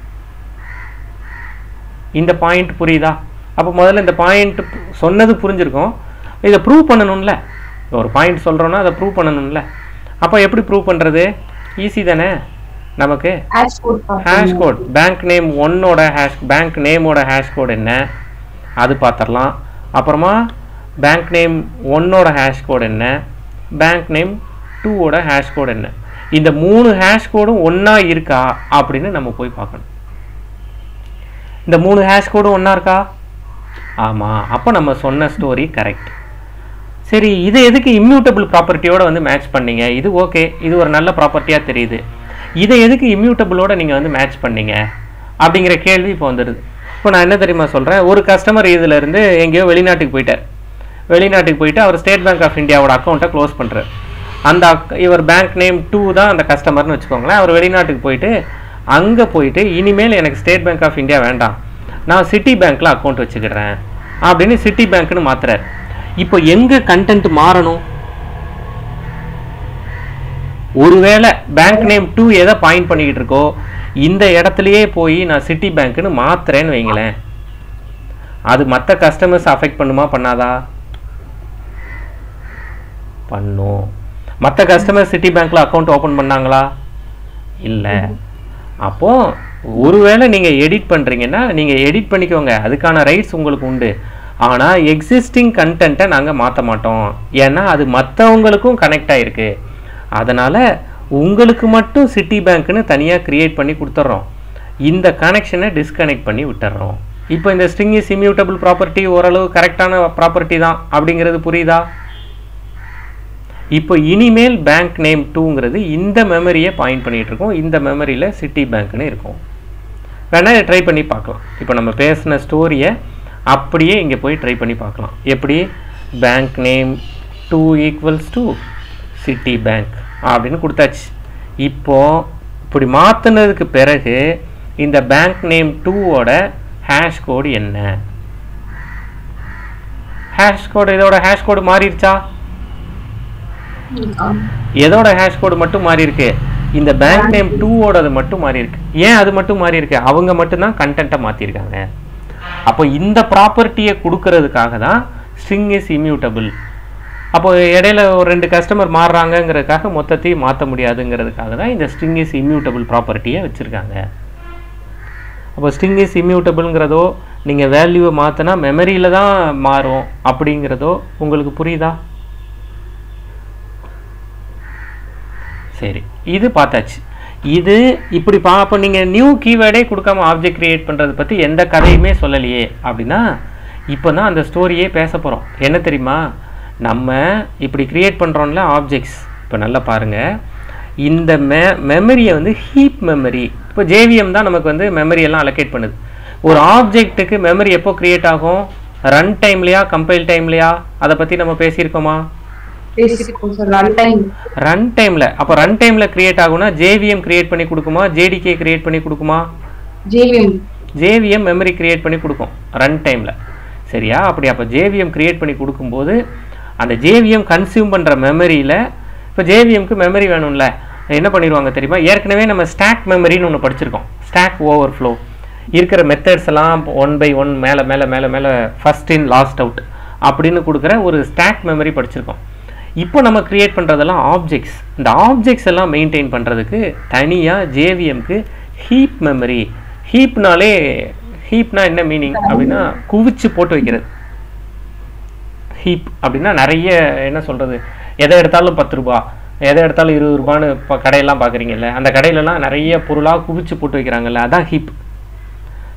இந்த பாயிண்ட் புரியுதா அப்போ முதல்ல இந்த பாயிண்ட் சொன்னது புரிஞ்சிருக்கும் இதை ப்ரூவ் பண்ணணும்ல ஒரு பாயிண்ட் சொல்கிறோன்னா அதை ப்ரூவ் பண்ணணும்ல அப்போ எப்படி ப்ரூவ் பண்ணுறது ஈஸி தானே நமக்கு hash code hash code bank name ஒன்னோட ஹேஷ் பேங்க் நேமோட ஹேஷ் கோட் என்ன அது பார்த்துடலாம் அப்புறமா பேங்க் நேம் ஒன்னோட ஹேஷ் கோட் என்ன பேங்க் நேம் டூவோட ஹேஷ் கோட் என்ன இந்த மூணு ஹேஷ் கோடும் ஒன்றா இருக்கா அப்படின்னு நம்ம போய் பார்க்கணும் இந்த மூணு ஹேஷ் கோடும் ஒன்றா இருக்கா ஆமாம் அப்போ நம்ம சொன்ன ஸ்டோரி கரெக்ட் சரி இது எதுக்கு இம்யூட்டபிள் ப்ராப்பர்ட்டியோட வந்து மேட்ச் பண்ணீங்க இது ஓகே இது ஒரு நல்ல ப்ராப்பர்ட்டியாக தெரியுது இதை எதுக்கு இம்யூட்டபிளோட நீங்கள் வந்து மேட்ச் பண்ணீங்க அப்படிங்கிற கேள்வி இப்போ வந்துடுது இப்போ நான் என்ன தெரியுமா சொல்கிறேன் ஒரு கஸ்டமர் இதுல இருந்து எங்கேயோ வெளிநாட்டுக்கு போயிட்டார் வெளிநாட்டுக்கு போயிட்டு அவர் ஸ்டேட் பேங்க் ஆஃப் இந்தியாவோட அக்கௌண்ட்டை க்ளோஸ் பண்ணுறாரு அந்த அக்- இவர் பேங்க் நேம் டூ தான் அந்த கஸ்டமர்னு வச்சுக்கோங்களேன் அவர் வெளிநாட்டுக்கு போயிட்டு அங்கே போயிட்டு இனிமேல் எனக்கு ஸ்டேட் பேங்க் ஆஃப் இந்தியா வேண்டாம் நான் சிட்டி பேங்க்கில் அக்கௌண்ட் வச்சுக்கிறேன் அப்படின்னு சிட்டி பேங்க்னு மாத்துறாரு இப்போ எங்கே கண்டென்ட் மாறணும் ஒருவேளை பேங்க் நேம் டூ எதை பாயிண்ட் பண்ணிக்கிட்டு இருக்கோ இந்த இடத்துலயே போய் நான் சிட்டி பேங்க்னு மாத்துறேன்னு வைங்களேன் அது மற்ற கஸ்டமர்ஸ் அஃபெக்ட் பண்ணுமா பண்ணாதா பண்ணும் மற்ற கஸ்டமர் சிட்டி பேங்க்ல அக்கௌண்ட் ஓப்பன் பண்ணாங்களா இல்லை அப்போ ஒருவேளை நீங்கள் எடிட் பண்ணுறீங்கன்னா நீங்கள் எடிட் பண்ணிக்கோங்க அதுக்கான ரைட்ஸ் உங்களுக்கு உண்டு ஆனால் எக்ஸிஸ்டிங் கண்டென்ட்டை நாங்கள் மாற்ற மாட்டோம் ஏன்னா அது மற்றவங்களுக்கும் கனெக்ட் ஆகிருக்கு அதனால் உங்களுக்கு மட்டும் சிட்டி பேங்க்னு தனியாக க்ரியேட் பண்ணி கொடுத்துட்றோம் இந்த கனெக்ஷனை டிஸ்கனெக்ட் பண்ணி விட்டுறோம் இப்போ இந்த ஸ்ட்ரிங் இஸ் இம்யூட்டபிள் ப்ராப்பர்ட்டி ஓரளவு கரெக்டான ப்ராப்பர்ட்டி தான் அப்படிங்கிறது புரியுதா இப்போ இனிமேல் பேங்க் நேம் டூங்கிறது இந்த மெமரியை பாயிண்ட் பண்ணிட்டு இருக்கோம் இந்த மெமரியில் சிட்டி பேங்க்னு இருக்கும் வேணா ட்ரை பண்ணி பார்க்கலாம் இப்போ நம்ம பேசின ஸ்டோரியை அப்படியே இங்கே போய் ட்ரை பண்ணி பார்க்கலாம் எப்படி bank name two equals to city bank அப்படின்னு கொடுத்தாச்சு இப்போ இப்படி மாற்றினதுக்கு பிறகு இந்த பேங்க் நேம் டூவோட ஹேஷ் கோடு என்ன ஹேஷ் கோடு இதோட ஹேஷ் கோடு மாறிடுச்சா எதோட ஹேஷ் கோடு மட்டும் மாறி இருக்கு இந்த பேங்க் நேம் டூவோடது மட்டும் மாறி இருக்கு ஏன் அது மட்டும் மாறி இருக்கு அவங்க மட்டும்தான் கண்டென்ட்டை மாற்றிருக்காங்க அப்போ இந்த ப்ராப்பர்ட்டியை கொடுக்கறதுக்காக தான் ஸ்ட்ரிங் இஸ் இம்யூட்டபிள் அப்போ இடையில ஒரு ரெண்டு கஸ்டமர் மாறுறாங்கங்கிறதுக்காக மொத்தத்தையும் மாற்ற முடியாதுங்கிறதுக்காக தான் இந்த ஸ்ட்ரிங் இஸ் இம்யூட்டபிள் ப்ராப்பர்ட்டியை வச்சுருக்காங்க அப்போ ஸ்ட்ரிங் இஸ் இம்யூட்டபிள்ங்கிறதோ நீங்கள் வேல்யூவை மாற்றினா மெமரியில் தான் மாறும் அப்படிங்கிறதோ உங்களுக்கு புரியுதா சரி இது பார்த்தாச்சு இது இப்படி பா அப்போ நீங்கள் நியூ கீவேர்டே கொடுக்காம ஆப்ஜெக்ட் கிரியேட் பண்ணுறதை பற்றி எந்த கதையுமே சொல்லலையே அப்படின்னா இப்போ தான் அந்த ஸ்டோரியே பேச போகிறோம் என்ன தெரியுமா நம்ம இப்படி கிரியேட் பண்ணுறோம்ல ஆப்ஜெக்ட்ஸ் இப்போ நல்லா பாருங்கள் இந்த மெ மெமரியை வந்து ஹீப் மெமரி இப்போ ஜேவிஎம் தான் நமக்கு வந்து மெமரி எல்லாம் அலோகேட் பண்ணுது ஒரு ஆப்ஜெக்ட்டுக்கு மெமரி எப்போ கிரியேட் ஆகும் ரன் டைம்லையா கம்பைல் டைம்லையா அதை பற்றி நம்ம பேசியிருக்கோமா பேசிருக்கோம் சார் ரன் டைம் ரன் டைமில் அப்போ ரன் டைமில் கிரியேட் ஆகும்னா ஜேவிஎம் கிரியேட் பண்ணி கொடுக்குமா ஜேடிகே கிரியேட் பண்ணி கொடுக்குமா ஜேவிஎம் ஜேவிஎம் மெமரி கிரியேட் பண்ணி கொடுக்கும் ரன் டைமில் சரியா அப்படி அப்போ ஜேவிஎம் கிரியேட் பண்ணி கொடுக்கும்போது அந்த ஜேவிஎம் கன்சியூம் பண்ணுற மெமரியில் இப்போ ஜேவிஎம்க்கு மெமரி வேணும்ல என்ன பண்ணிடுவாங்க தெரியுமா ஏற்கனவே நம்ம ஸ்டாக் மெமரின்னு ஒன்று படிச்சிருக்கோம் ஸ்டாக் ஓவர் ஃப்ளோ இருக்கிற மெத்தட்ஸ் எல்லாம் ஒன் பை ஒன் மேலே மேலே மேலே மேலே ஃபர்ஸ்ட் இன் லாஸ்ட் அவுட் அப்படின்னு கொடுக்குற ஒரு ஸ்டாக் மெமரி படிச்சிருக்கோம் இப்போ நம்ம கிரியேட் பண்ணுறதெல்லாம் ஆப்ஜெக்ட்ஸ் இந்த ஆப்ஜெக்ட்ஸ் எல்லாம் மெயின்டைன் பண்ணுறதுக்கு தனியாக ஜேவிஎம்க்கு ஹீப் மெமரி ஹீப்னாலே ஹீப்னா என்ன மீனிங் அப்படின்னா குவிச்சு போட்டு வைக்கிறது ஹீப் அப்படின்னா நிறைய என்ன சொல்கிறது எதை எடுத்தாலும் பத்து ரூபா எதை எடுத்தாலும் இருபது ரூபான்னு இப்போ கடையெல்லாம் பார்க்குறீங்கல்ல அந்த கடையிலலாம் நிறைய பொருளாக குவிச்சு போட்டு வைக்கிறாங்கல்ல அதான் ஹீப்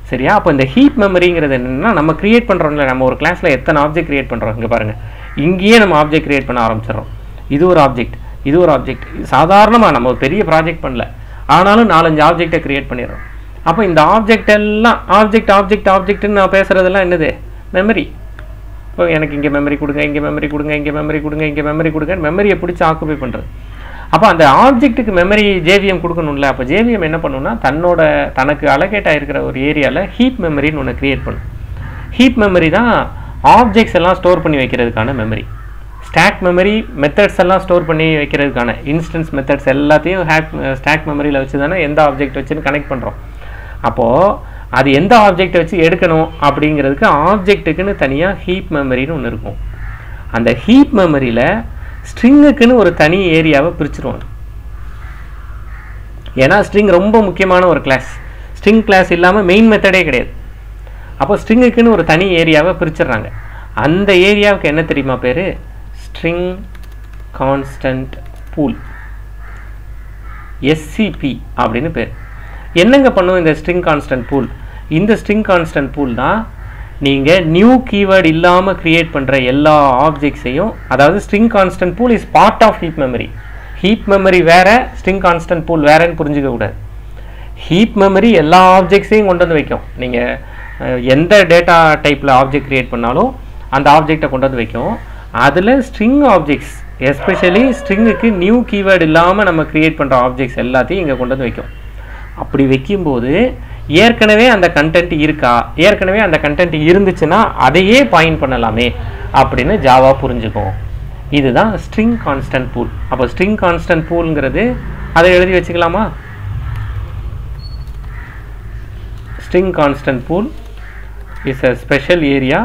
சரியா அப்போ இந்த ஹீப் மெமரிங்கிறது என்னன்னா நம்ம கிரியேட் பண்ணுறோம்ல நம்ம ஒரு கிளாஸில் எத்தனை ஆப்ஜெக்ட் கிரியேட் பண்ணுறோம் இங்கே பாருங்கள் இங்கேயே நம்ம ஆப்ஜெக்ட் கிரியேட் பண்ண ஆரம்பிச்சிடுறோம் இது ஒரு ஆப்ஜெக்ட் இது ஒரு ஆப்ஜெக்ட் சாதாரணமாக நம்ம ஒரு பெரிய ப்ராஜெக்ட் பண்ணல ஆனாலும் நாலஞ்சு ஆப்ஜெக்டை கிரியேட் பண்ணிடுறோம் அப்போ இந்த ஆப்ஜெக்ட் எல்லாம் ஆப்ஜெக்ட் ஆப்ஜெக்ட் ஆப்ஜெக்ட்னு நான் பேசுகிறதெல்லாம் என்னது மெமரி இப்போ எனக்கு இங்கே மெமரி கொடுங்க இங்கே மெமரி கொடுங்க இங்கே மெமரி கொடுங்க இங்கே மெமரி கொடுங்க மெமரியை பிடிச்சி ஆக்குபை பண்ணுறது அப்போ அந்த ஆப்ஜெக்ட்டுக்கு மெமரி ஜேவிஎம் கொடுக்கணும்ல அப்போ ஜேவிஎம் என்ன பண்ணுன்னா தன்னோட தனக்கு அலகேட் ஆகிருக்கிற ஒரு ஏரியாவில் ஹீப் மெமரின்னு ஒன்று க்ரியேட் பண்ணும் ஹீப் மெமரி தான் ஆப்ஜெக்ட்ஸ் எல்லாம் ஸ்டோர் பண்ணி வைக்கிறதுக்கான மெமரி ஸ்டாக் மெமரி மெத்தட்ஸ் எல்லாம் ஸ்டோர் பண்ணி வைக்கிறதுக்கான இன்ஸ்டன்ஸ் மெத்தட்ஸ் எல்லாத்தையும் ஹேக் ஸ்டாக் மெமரியில் வச்சு தானே எந்த ஆப்ஜெக்ட் வச்சுன்னு கனெக்ட் பண்ணுறோம் அப்போது அது எந்த ஆப்ஜெக்டை வச்சு எடுக்கணும் அப்படிங்கிறதுக்கு ஆப்ஜெக்ட்டுக்குன்னு தனியாக ஹீப் மெமரின்னு ஒன்று இருக்கும் அந்த ஹீப் மெமரியில் ஸ்ட்ரிங்குக்குன்னு ஒரு தனி ஏரியாவை பிரிச்சிருவாங்க ஏன்னா ஸ்ட்ரிங் ரொம்ப முக்கியமான ஒரு கிளாஸ் ஸ்ட்ரிங் கிளாஸ் இல்லாமல் மெயின் மெத்தடே கிடையாது அப்போ ஸ்ட்ரிங்குக்குன்னு ஒரு தனி ஏரியாவை பிரிச்சிடுறாங்க அந்த ஏரியாவுக்கு என்ன தெரியுமா பேர் ஸ்ட்ரிங் கான்ஸ்டன்ட் பூல் எஸ்சிபி அப்படின்னு பேர் என்னங்க பண்ணும் இந்த ஸ்ட்ரிங் கான்ஸ்டன்ட் பூல் இந்த ஸ்ட்ரிங் கான்ஸ்டன்ட் பூல் தான் நீங்கள் நியூ கீவேர்டு இல்லாமல் க்ரியேட் பண்ணுற எல்லா ஆப்ஜெக்ட்ஸையும் அதாவது string constant pool is part of heap memory heap memory வேற ஸ்ட்ரிங் கான்ஸ்டன்ட் பூல் வேறன்னு புரிஞ்சுக்க கூடாது ஹீப் மெமரி எல்லா ஆப்ஜெக்ட்ஸையும் கொண்டு வந்து வைக்கும் நீங்கள் எந்த டேட்டா டைப்பில் ஆப்ஜெக்ட் க்ரியேட் பண்ணாலும் அந்த ஆப்ஜெக்டை கொண்டு வந்து வைக்கும் அதில் ஸ்ட்ரிங் ஆப்ஜெக்ட்ஸ் எஸ்பெஷலி ஸ்ட்ரிங்குக்கு நியூ கீவேர்டு இல்லாமல் நம்ம க்ரியேட் பண்ணுற ஆப்ஜெக்ட்ஸ் எல்லாத்தையும் இங்கே கொண்டு வந்து வைக்கும் அப்படி வைக்கும்போது ஏற்கனவே அந்த கண்டென்ட் இருக்கா ஏற்கனவே அந்த கண்டென்ட் இருந்துச்சுன்னா அதையே பாயிண்ட் பண்ணலாமே அப்படின்னு ஜாவா புரிஞ்சுக்கும் இதுதான் ஸ்ட்ரிங் கான்ஸ்டன்ட் பூல் அப்போ ஸ்ட்ரிங் கான்ஸ்டன்ட் பூல்ங்கிறது அதை எழுதி வச்சுக்கலாமா string constant pool is a special area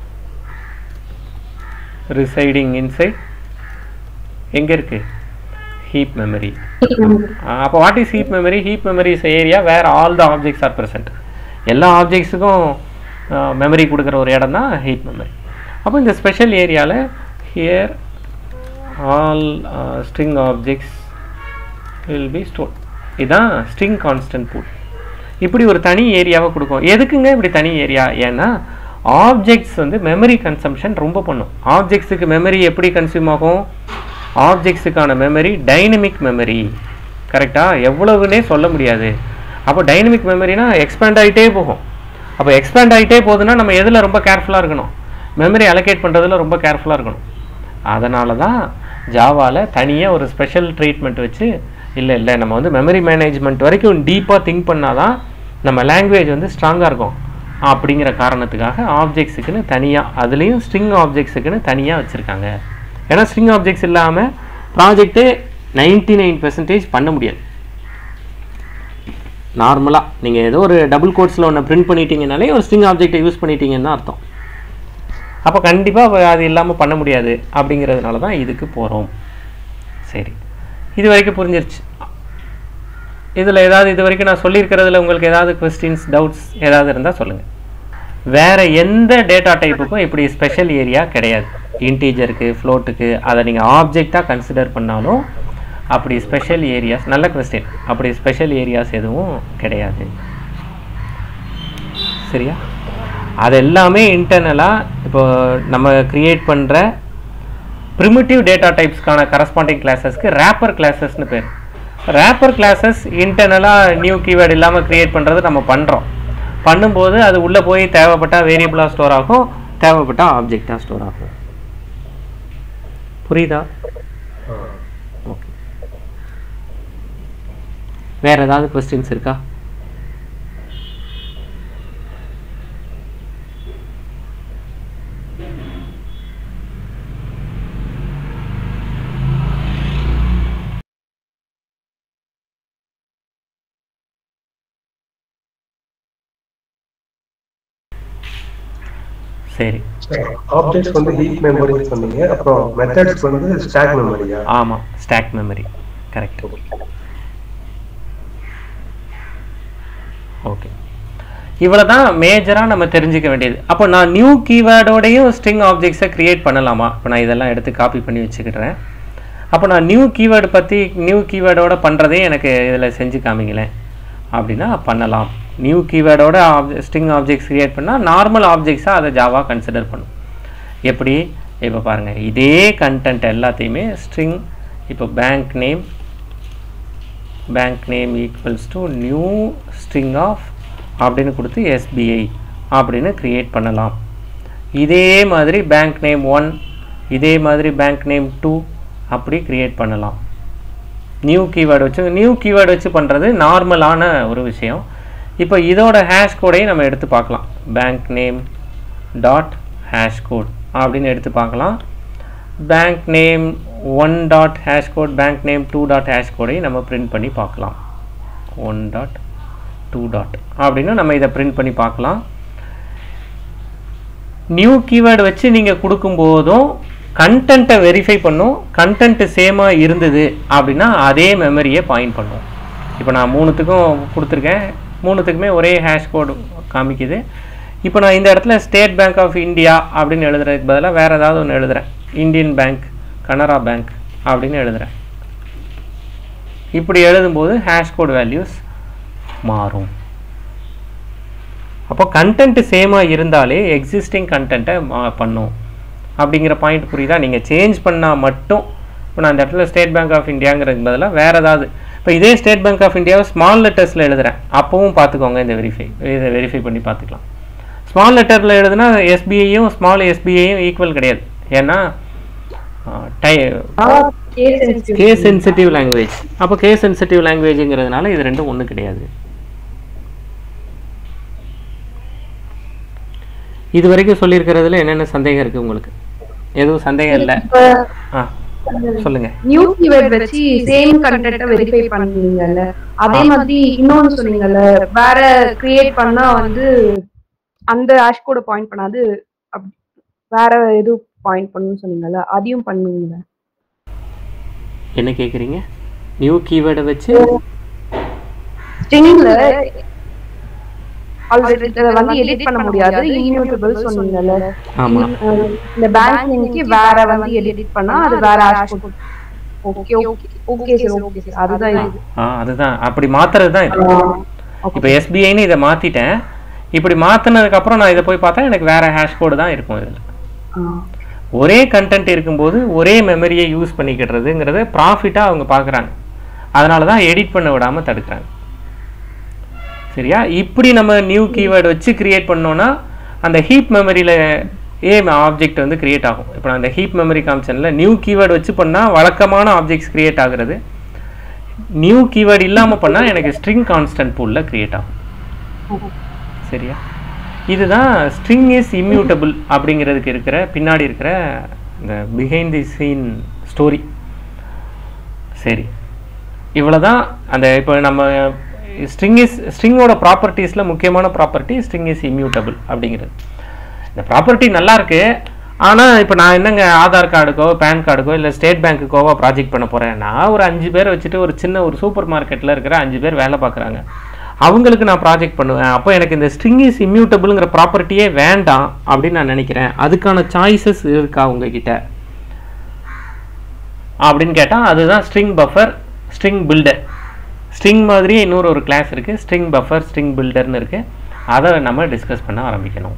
residing inside எங்க இருக்கு ஹீப் மெமரி அப்போ what is heap memory heap memory is area where all the objects are present எல்லா ஆப்ஜெக்ட்ஸுக்கும் மெமரி கொடுக்குற ஒரு இடம் தான் ஹீப் மெமரி அப்போ இந்த ஸ்பெஷல் ஏரியாவில் here all string objects will be store இதுதான் ஸ்ட்ரிங் கான்ஸ்டன்ட் பூல் இப்படி ஒரு தனி ஏரியாவை கொடுக்கும் எதுக்குங்க இப்படி தனி ஏரியா ஏன்னா ஆப்ஜெக்ட்ஸ் வந்து மெமரி கன்சம்ஷன் ரொம்ப பண்ணும் ஆப்ஜெக்ட்ஸுக்கு மெமரி எப்படி கன்சியூம் ஆகும் ஆப்ஜெக்ட்ஸுக்கான மெமரி டைனமிக் மெமரி கரெக்டாக எவ்வளவுன்னே சொல்ல முடியாது அப்போ டைனமிக் மெமரினா எக்ஸ்பேண்ட் ஆகிட்டே போகும் அப்போ எக்ஸ்பேண்ட் ஆகிட்டே போகுதுன்னா நம்ம எதில் ரொம்ப கேர்ஃபுல்லாக இருக்கணும் மெமரி அலோகேட் பண்ணுறதுல ரொம்ப கேர்ஃபுல்லாக இருக்கணும் அதனால தான் ஜாவாவில் தனியாக ஒரு ஸ்பெஷல் ட்ரீட்மெண்ட் வச்சு இல்லை இல்லை நம்ம வந்து மெமரி மேனேஜ்மெண்ட் வரைக்கும் டீப்பாக திங்க் பண்ணால் தான் நம்ம லாங்குவேஜ் வந்து ஸ்ட்ராங்காக இருக்கும் அப்படிங்கிற காரணத்துக்காக ஆப்ஜெக்ட்ஸுக்குன்னு தனியாக அதுலேயும் ஸ்ட்ரிங் ஆப்ஜெக்ட்ஸுக்குன்னு தனியாக வச்சுருக்காங்க ஏன்னா ஸ்ட்ரிங் ஆப்ஜெக்ட்ஸ் இல்லாமல் ப்ராஜெக்ட்டே நைன்டி நைன் பெர்சன்டேஜ் பண்ண முடியாது நார்மலாக நீங்கள் ஏதோ ஒரு டபுள் கோட்ஸில் ஒன்று பிரிண்ட் பண்ணிட்டீங்கனாலே ஒரு ஸ்ட்ரிங் ஆப்ஜெக்டை யூஸ் பண்ணிட்டீங்கன்னு தான் அர்த்தம் அப்போ கண்டிப்பாக அது இல்லாமல் பண்ண முடியாது அப்படிங்கிறதுனால தான் இதுக்கு போகிறோம் சரி இது வரைக்கும் புரிஞ்சிருச்சு இதில் ஏதாவது இது வரைக்கும் நான் சொல்லியிருக்கிறதுல உங்களுக்கு ஏதாவது கொஸ்டின்ஸ் டவுட்ஸ் ஏதாவது இருந்தால் சொல்லுங்கள் வேறு எந்த டேட்டா டைப்புக்கும் இப்படி ஸ்பெஷல் ஏரியா கிடையாது இன்டீஜருக்கு ஃப்ளோட்டுக்கு அதை நீங்கள் ஆப்ஜெக்டாக கன்சிடர் பண்ணாலும் அப்படி ஸ்பெஷல் ஏரியாஸ் நல்ல கொஸ்டின் அப்படி ஸ்பெஷல் ஏரியாஸ் எதுவும் கிடையாது சரியா அது எல்லாமே இன்டர்னலாக இப்போ நம்ம க்ரியேட் பண்ணுற ப்ரிமிட்டிவ் டேட்டா டைப்ஸ்க்கான கரஸ்பாண்டிங் கிளாஸஸ்க்கு ரேப்பர் கிளாஸஸ்னு பேர் ரேப்பர் கிளாஸஸ் இன்டர்னலாக நியூ கீவேர்டு இல்லாமல் க்ரியேட் பண்ணுறது நம்ம பண்ணுறோம் பண்ணும்போது அது உள்ளே போய் தேவைப்பட்டால் வேரியபிளாக ஸ்டோர் ஆகும் தேவைப்பட்டால் ஆப்ஜெக்டாக ஸ்டோர் ஆகும் புரியுதா ஓகே வேற ஏதாவது கொஸ்டின்ஸ் இருக்கா சரி ஆப்ஜெக்ட்ஸ் வந்து ஹீப் மெமரி சொன்னீங்க அப்புறம் மெத்தட்ஸ் வந்து ஸ்டாக் மெமரியா ஆமாம் ஸ்டாக் மெமரி கரெக்ட் ஓகே இவ்வளோ தான் மேஜராக நம்ம தெரிஞ்சுக்க வேண்டியது அப்போ நான் நியூ கீவேர்டோடையும் ஸ்ட்ரிங் ஆப்ஜெக்ட்ஸை க்ரியேட் பண்ணலாமா இப்போ நான் இதெல்லாம் எடுத்து காப்பி பண்ணி வச்சுக்கிடுறேன் அப்போ நான் நியூ கீவேர்டு பற்றி நியூ கீவேர்டோட பண்ணுறதே எனக்கு இதில் செஞ்சு காமிங்களேன் அப்படின்னா பண்ணலாம் நியூ கீவேர்டோட ஸ்ட்ரிங் ஆப்ஜெக்ட்ஸ் கிரியேட் பண்ணால் நார்மல் ஆப்ஜெக்ட்ஸாக அதை ஜாவா கன்சிடர் பண்ணும் எப்படி இப்போ பாருங்கள் இதே கண்டென்ட் எல்லாத்தையுமே ஸ்ட்ரிங் இப்போ bank name bank name equals to new string of அப்படின்னு கொடுத்து எஸ்பிஐ அப்படின்னு க்ரியேட் பண்ணலாம் இதே மாதிரி பேங்க் நேம் ஒன் இதே மாதிரி பேங்க் நேம் டூ அப்படி க்ரியேட் பண்ணலாம் நியூ கீவேர்டு வச்சு நியூ கீவேர்டு வச்சு பண்ணுறது நார்மலான ஒரு விஷயம் இப்போ இதோட ஹேஷ் கோடையும் நம்ம எடுத்து பார்க்கலாம் bank name dot hash code அப்படின்னு எடுத்து பார்க்கலாம் bank name one dot hash code bank name two dot hash கோடையும் நம்ம பிரிண்ட் பண்ணி பார்க்கலாம் ஒன் டாட் டூ டாட் அப்படின்னு நம்ம இதை பிரிண்ட் பண்ணி பார்க்கலாம் நியூ கீவேர்டு வச்சு நீங்கள் கொடுக்கும்போதும் கண்டென்ட்டை வெரிஃபை பண்ணும் கண்டென்ட்டு சேமாக இருந்தது அப்படின்னா அதே மெமரியை பாயிண்ட் பண்ணும் இப்போ நான் மூணுத்துக்கும் கொடுத்துருக்கேன் மூணுத்துக்குமே ஒரே ஹேஷ் கோடு காமிக்குது இப்போ நான் இந்த இடத்துல ஸ்டேட் பேங்க் ஆஃப் இந்தியா அப்படின்னு எழுதுறதுக்கு பதிலாக வேறு ஏதாவது ஒன்று எழுதுறேன் இந்தியன் பேங்க் கனரா பேங்க் அப்படின்னு எழுதுறேன் இப்படி எழுதும்போது ஹேஷ் கோட் வேல்யூஸ் மாறும் அப்போ கண்டென்ட் சேமாக இருந்தாலே எக்ஸிஸ்டிங் கண்டென்ட்டை பண்ணும் அப்படிங்கிற பாயிண்ட் புரியுதா நீங்கள் சேஞ்ச் பண்ணால் மட்டும் இப்போ நான் இந்த இடத்துல ஸ்டேட் பேங்க் ஆஃப் இந்தியாங்கிறதுக்கு பதிலாக வேறு ஏதாவது இப்போ இதே ஸ்டேட் பேங்க் ஆஃப் இந்தியாவை ஸ்மால் லெட்டர்ஸில் எழுதுறேன் அப்போவும் பார்த்துக்கோங்க இந்த வெரிஃபை இதை வெரிஃபை பண்ணி பார்த்துக்கலாம் ஸ்மால் லெட்டரில் எழுதுனா எஸ்பிஐயும் ஸ்மால் எஸ்பிஐயும் ஈக்குவல் கிடையாது ஏன்னா டை கே சென்சிட்டிவ் லாங்குவேஜ் அப்போ கே சென்சிட்டிவ் லாங்குவேஜுங்கிறதுனால இது ரெண்டும் ஒன்றும் கிடையாது இது வரைக்கும் சொல்லியிருக்கிறதுல என்னென்ன சந்தேகம் இருக்குது உங்களுக்கு எதுவும் சந்தேகம் இல்லை ஆ சொல்லுங்க நியூ கீவேர்ட் வச்சு சேம் கண்டென்ட்ட வெரிஃபை பண்ணுவீங்கல்ல அதே மாதிரி இன்னொன்னு சொன்னீங்கல்ல வேற கிரியேட் பண்ணா வந்து அந்த ஹேஷ் கோட பாயிண்ட் பண்ணாது அப்- வேற எது பாயிண்ட் பண்ணணும்னு சொன்னீங்கல்ல அதையும் பண்ணுவீங்க என்ன கேட்குறீங்க நியூ கீவேர்டை வச்சு ஸ்ட்ரிங்ல ஆல்ரெடி வந்து எடிட் பண்ண முடியாது இன்யூட்டபிள் சொன்னீங்கல்ல ஆமாம் அஹ் இந்த பேங்க் நேம்க்கு வேற வந்து எடிட் பண்ணா அது வேற hash code okay okay okay sir okay sir அதுதான் இது ஆ அதுதான் அப்படி மாத்துறது தான் இது இப்போ எஸ்பிஐன்னு இதை மாற்றிட்டேன் இப்படி மாற்றினதுக்கப்புறம் நான் இதை போய் பார்த்தா எனக்கு வேறு ஹேஷ் கோடு தான் இருக்கும் இதில் ஆ. ஒரே கண்டென்ட் இருக்கும்போது ஒரே மெமரியை யூஸ் பண்ணிக்கிடுறதுங்கிறத ப்ராஃபிட்டாக அவங்க பார்க்குறாங்க அதனால தான் எடிட் பண்ண விடாமல் தடுக்கிறாங்க சரியா இப்படி நம்ம நியூ கீவேர்டு வச்சு கிரியேட் பண்ணோன்னா அந்த ஹீப் மெமரியில் ஏ ஆப்ஜெக்ட் வந்து கிரியேட் ஆகும் இப்போ நான் அந்த ஹீப் மெமரி காமிச்சேன்ல நியூ கீவேர்டு வச்சு பண்ணால் வழக்கமான ஆப்ஜெக்ட்ஸ் கிரியேட் ஆகுறது நியூ கீவேர்டு இல்லாமல் பண்ணால் எனக்கு ஸ்ட்ரிங் கான்ஸ்டன்ட் பூலில் கிரியேட் ஆகும் சரியா இதுதான் ஸ்ட்ரிங் இஸ் இம்யூட்டபிள் அப்படிங்கிறதுக்கு இருக்கிற பின்னாடி இருக்கிற இந்த பிஹைண்ட் தி சீன் ஸ்டோரி சரி இவ்வளோதான் அந்த இப்போ நம்ம ஸ்ட்ரிங் இஸ் ஸ்ட்ரிங்கோட ப்ராப்பர்ட்டிஸில் முக்கியமான ப்ராப்பர்ட்டி ஸ்ட்ரிங் இஸ் இம்யூட்டபிள் அப்படிங்கிறது இந்த ப்ராப்பர்ட்டி நல்லா இருக்கு ஆனால் இப்போ நான் என்னங்க ஆதார் கார்டுக்கோ பேன் கார்டுக்கோ இல்லை ஸ்டேட் பேங்க்குக்கோவோ ப்ராஜெக்ட் பண்ண போகிறேன் நான் ஒரு அஞ்சு பேரை வச்சுட்டு ஒரு சின்ன ஒரு சூப்பர் மார்க்கெட்டில் இருக்கிற அஞ்சு பேர் வேலை பார்க்குறாங்க அவங்களுக்கு நான் ப்ராஜெக்ட் பண்ணுவேன் அப்போ எனக்கு இந்த ஸ்ட்ரிங் இஸ் இம்யூட்டபிள்ங்கிற ப்ராப்பர்ட்டியே வேண்டாம் அப்படின்னு நான் நினைக்கிறேன் அதுக்கான சாய்ஸஸ் இருக்கா உங்ககிட்ட அப்படின்னு கேட்டால் அதுதான் string buffer string builder string மாதிரியே இன்னொரு ஒரு கிளாஸ் இருக்குது ஸ்ட்ரிங் பஃபர் ஸ்ட்ரிங் பில்டர்னு இருக்குது அதை நம்ம டிஸ்கஸ் பண்ண ஆரம்பிக்கணும்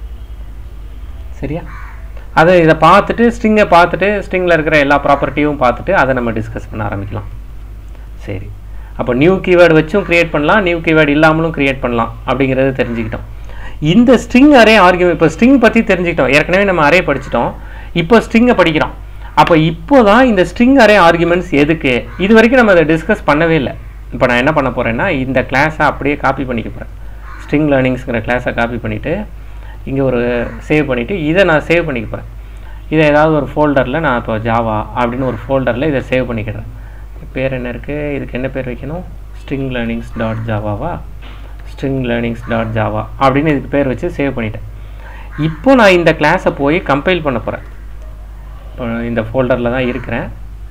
சரியா அதை இதை பார்த்துட்டு ஸ்ட்ரிங்கை பார்த்துட்டு ஸ்ட்ரிங்கில் இருக்கிற எல்லா ப்ராப்பர்ட்டியும் பார்த்துட்டு அதை நம்ம டிஸ்கஸ் பண்ண ஆரம்பிக்கலாம் சரி அப்போ நியூ கீவேர்டு வச்சும் கிரியேட் பண்ணலாம் நியூ கீவேர்டு இல்லாமலும் கிரியேட் பண்ணலாம் அப்படிங்கிறத தெரிஞ்சுக்கிட்டோம் இந்த ஸ்ட்ரிங் அரே ஆர்கியூ இப்போ ஸ்ட்ரிங் பற்றி தெரிஞ்சுக்கிட்டோம் ஏற்கனவே நம்ம அரே படிச்சிட்டோம் இப்போ ஸ்ட்ரிங்கை படிக்கிறோம் அப்போ இப்போ தான் இந்த ஸ்ட்ரிங் அரே ஆர்குமெண்ட்ஸ் எதுக்கு இது வரைக்கும் நம்ம அதை டிஸ்கஸ் பண்ணவே இல்லை இப்போ நான் என்ன பண்ண போகிறேன்னா இந்த கிளாஸை அப்படியே காப்பி பண்ணிக்க போகிறேன் ஸ்ட்ரிங் லேர்னிங்ஸ்ங்கிற கிளாஸை காப்பி பண்ணிவிட்டு இங்கே ஒரு சேவ் பண்ணிவிட்டு இதை நான் சேவ் பண்ணிக்க போகிறேன் இதை ஏதாவது ஒரு ஃபோல்டரில் நான் இப்போ ஜாவா அப்படின்னு ஒரு ஃபோல்டரில் இதை சேவ் பண்ணிக்கிறேன் பேர் என்ன இருக்குது இதுக்கு என்ன பேர் வைக்கணும் ஸ்ட்ரிங் லேர்னிங்ஸ் டாட் ஜாவாவா ஸ்ட்ரிங் லேர்னிங்ஸ் டாட் ஜாவா அப்படின்னு இதுக்கு பேர் வச்சு சேவ் பண்ணிட்டேன் இப்போ நான் இந்த கிளாஸை போய் கம்பைல் பண்ண போகிறேன் இப்போ இந்த ஃபோல்டரில் தான் இருக்கிறேன்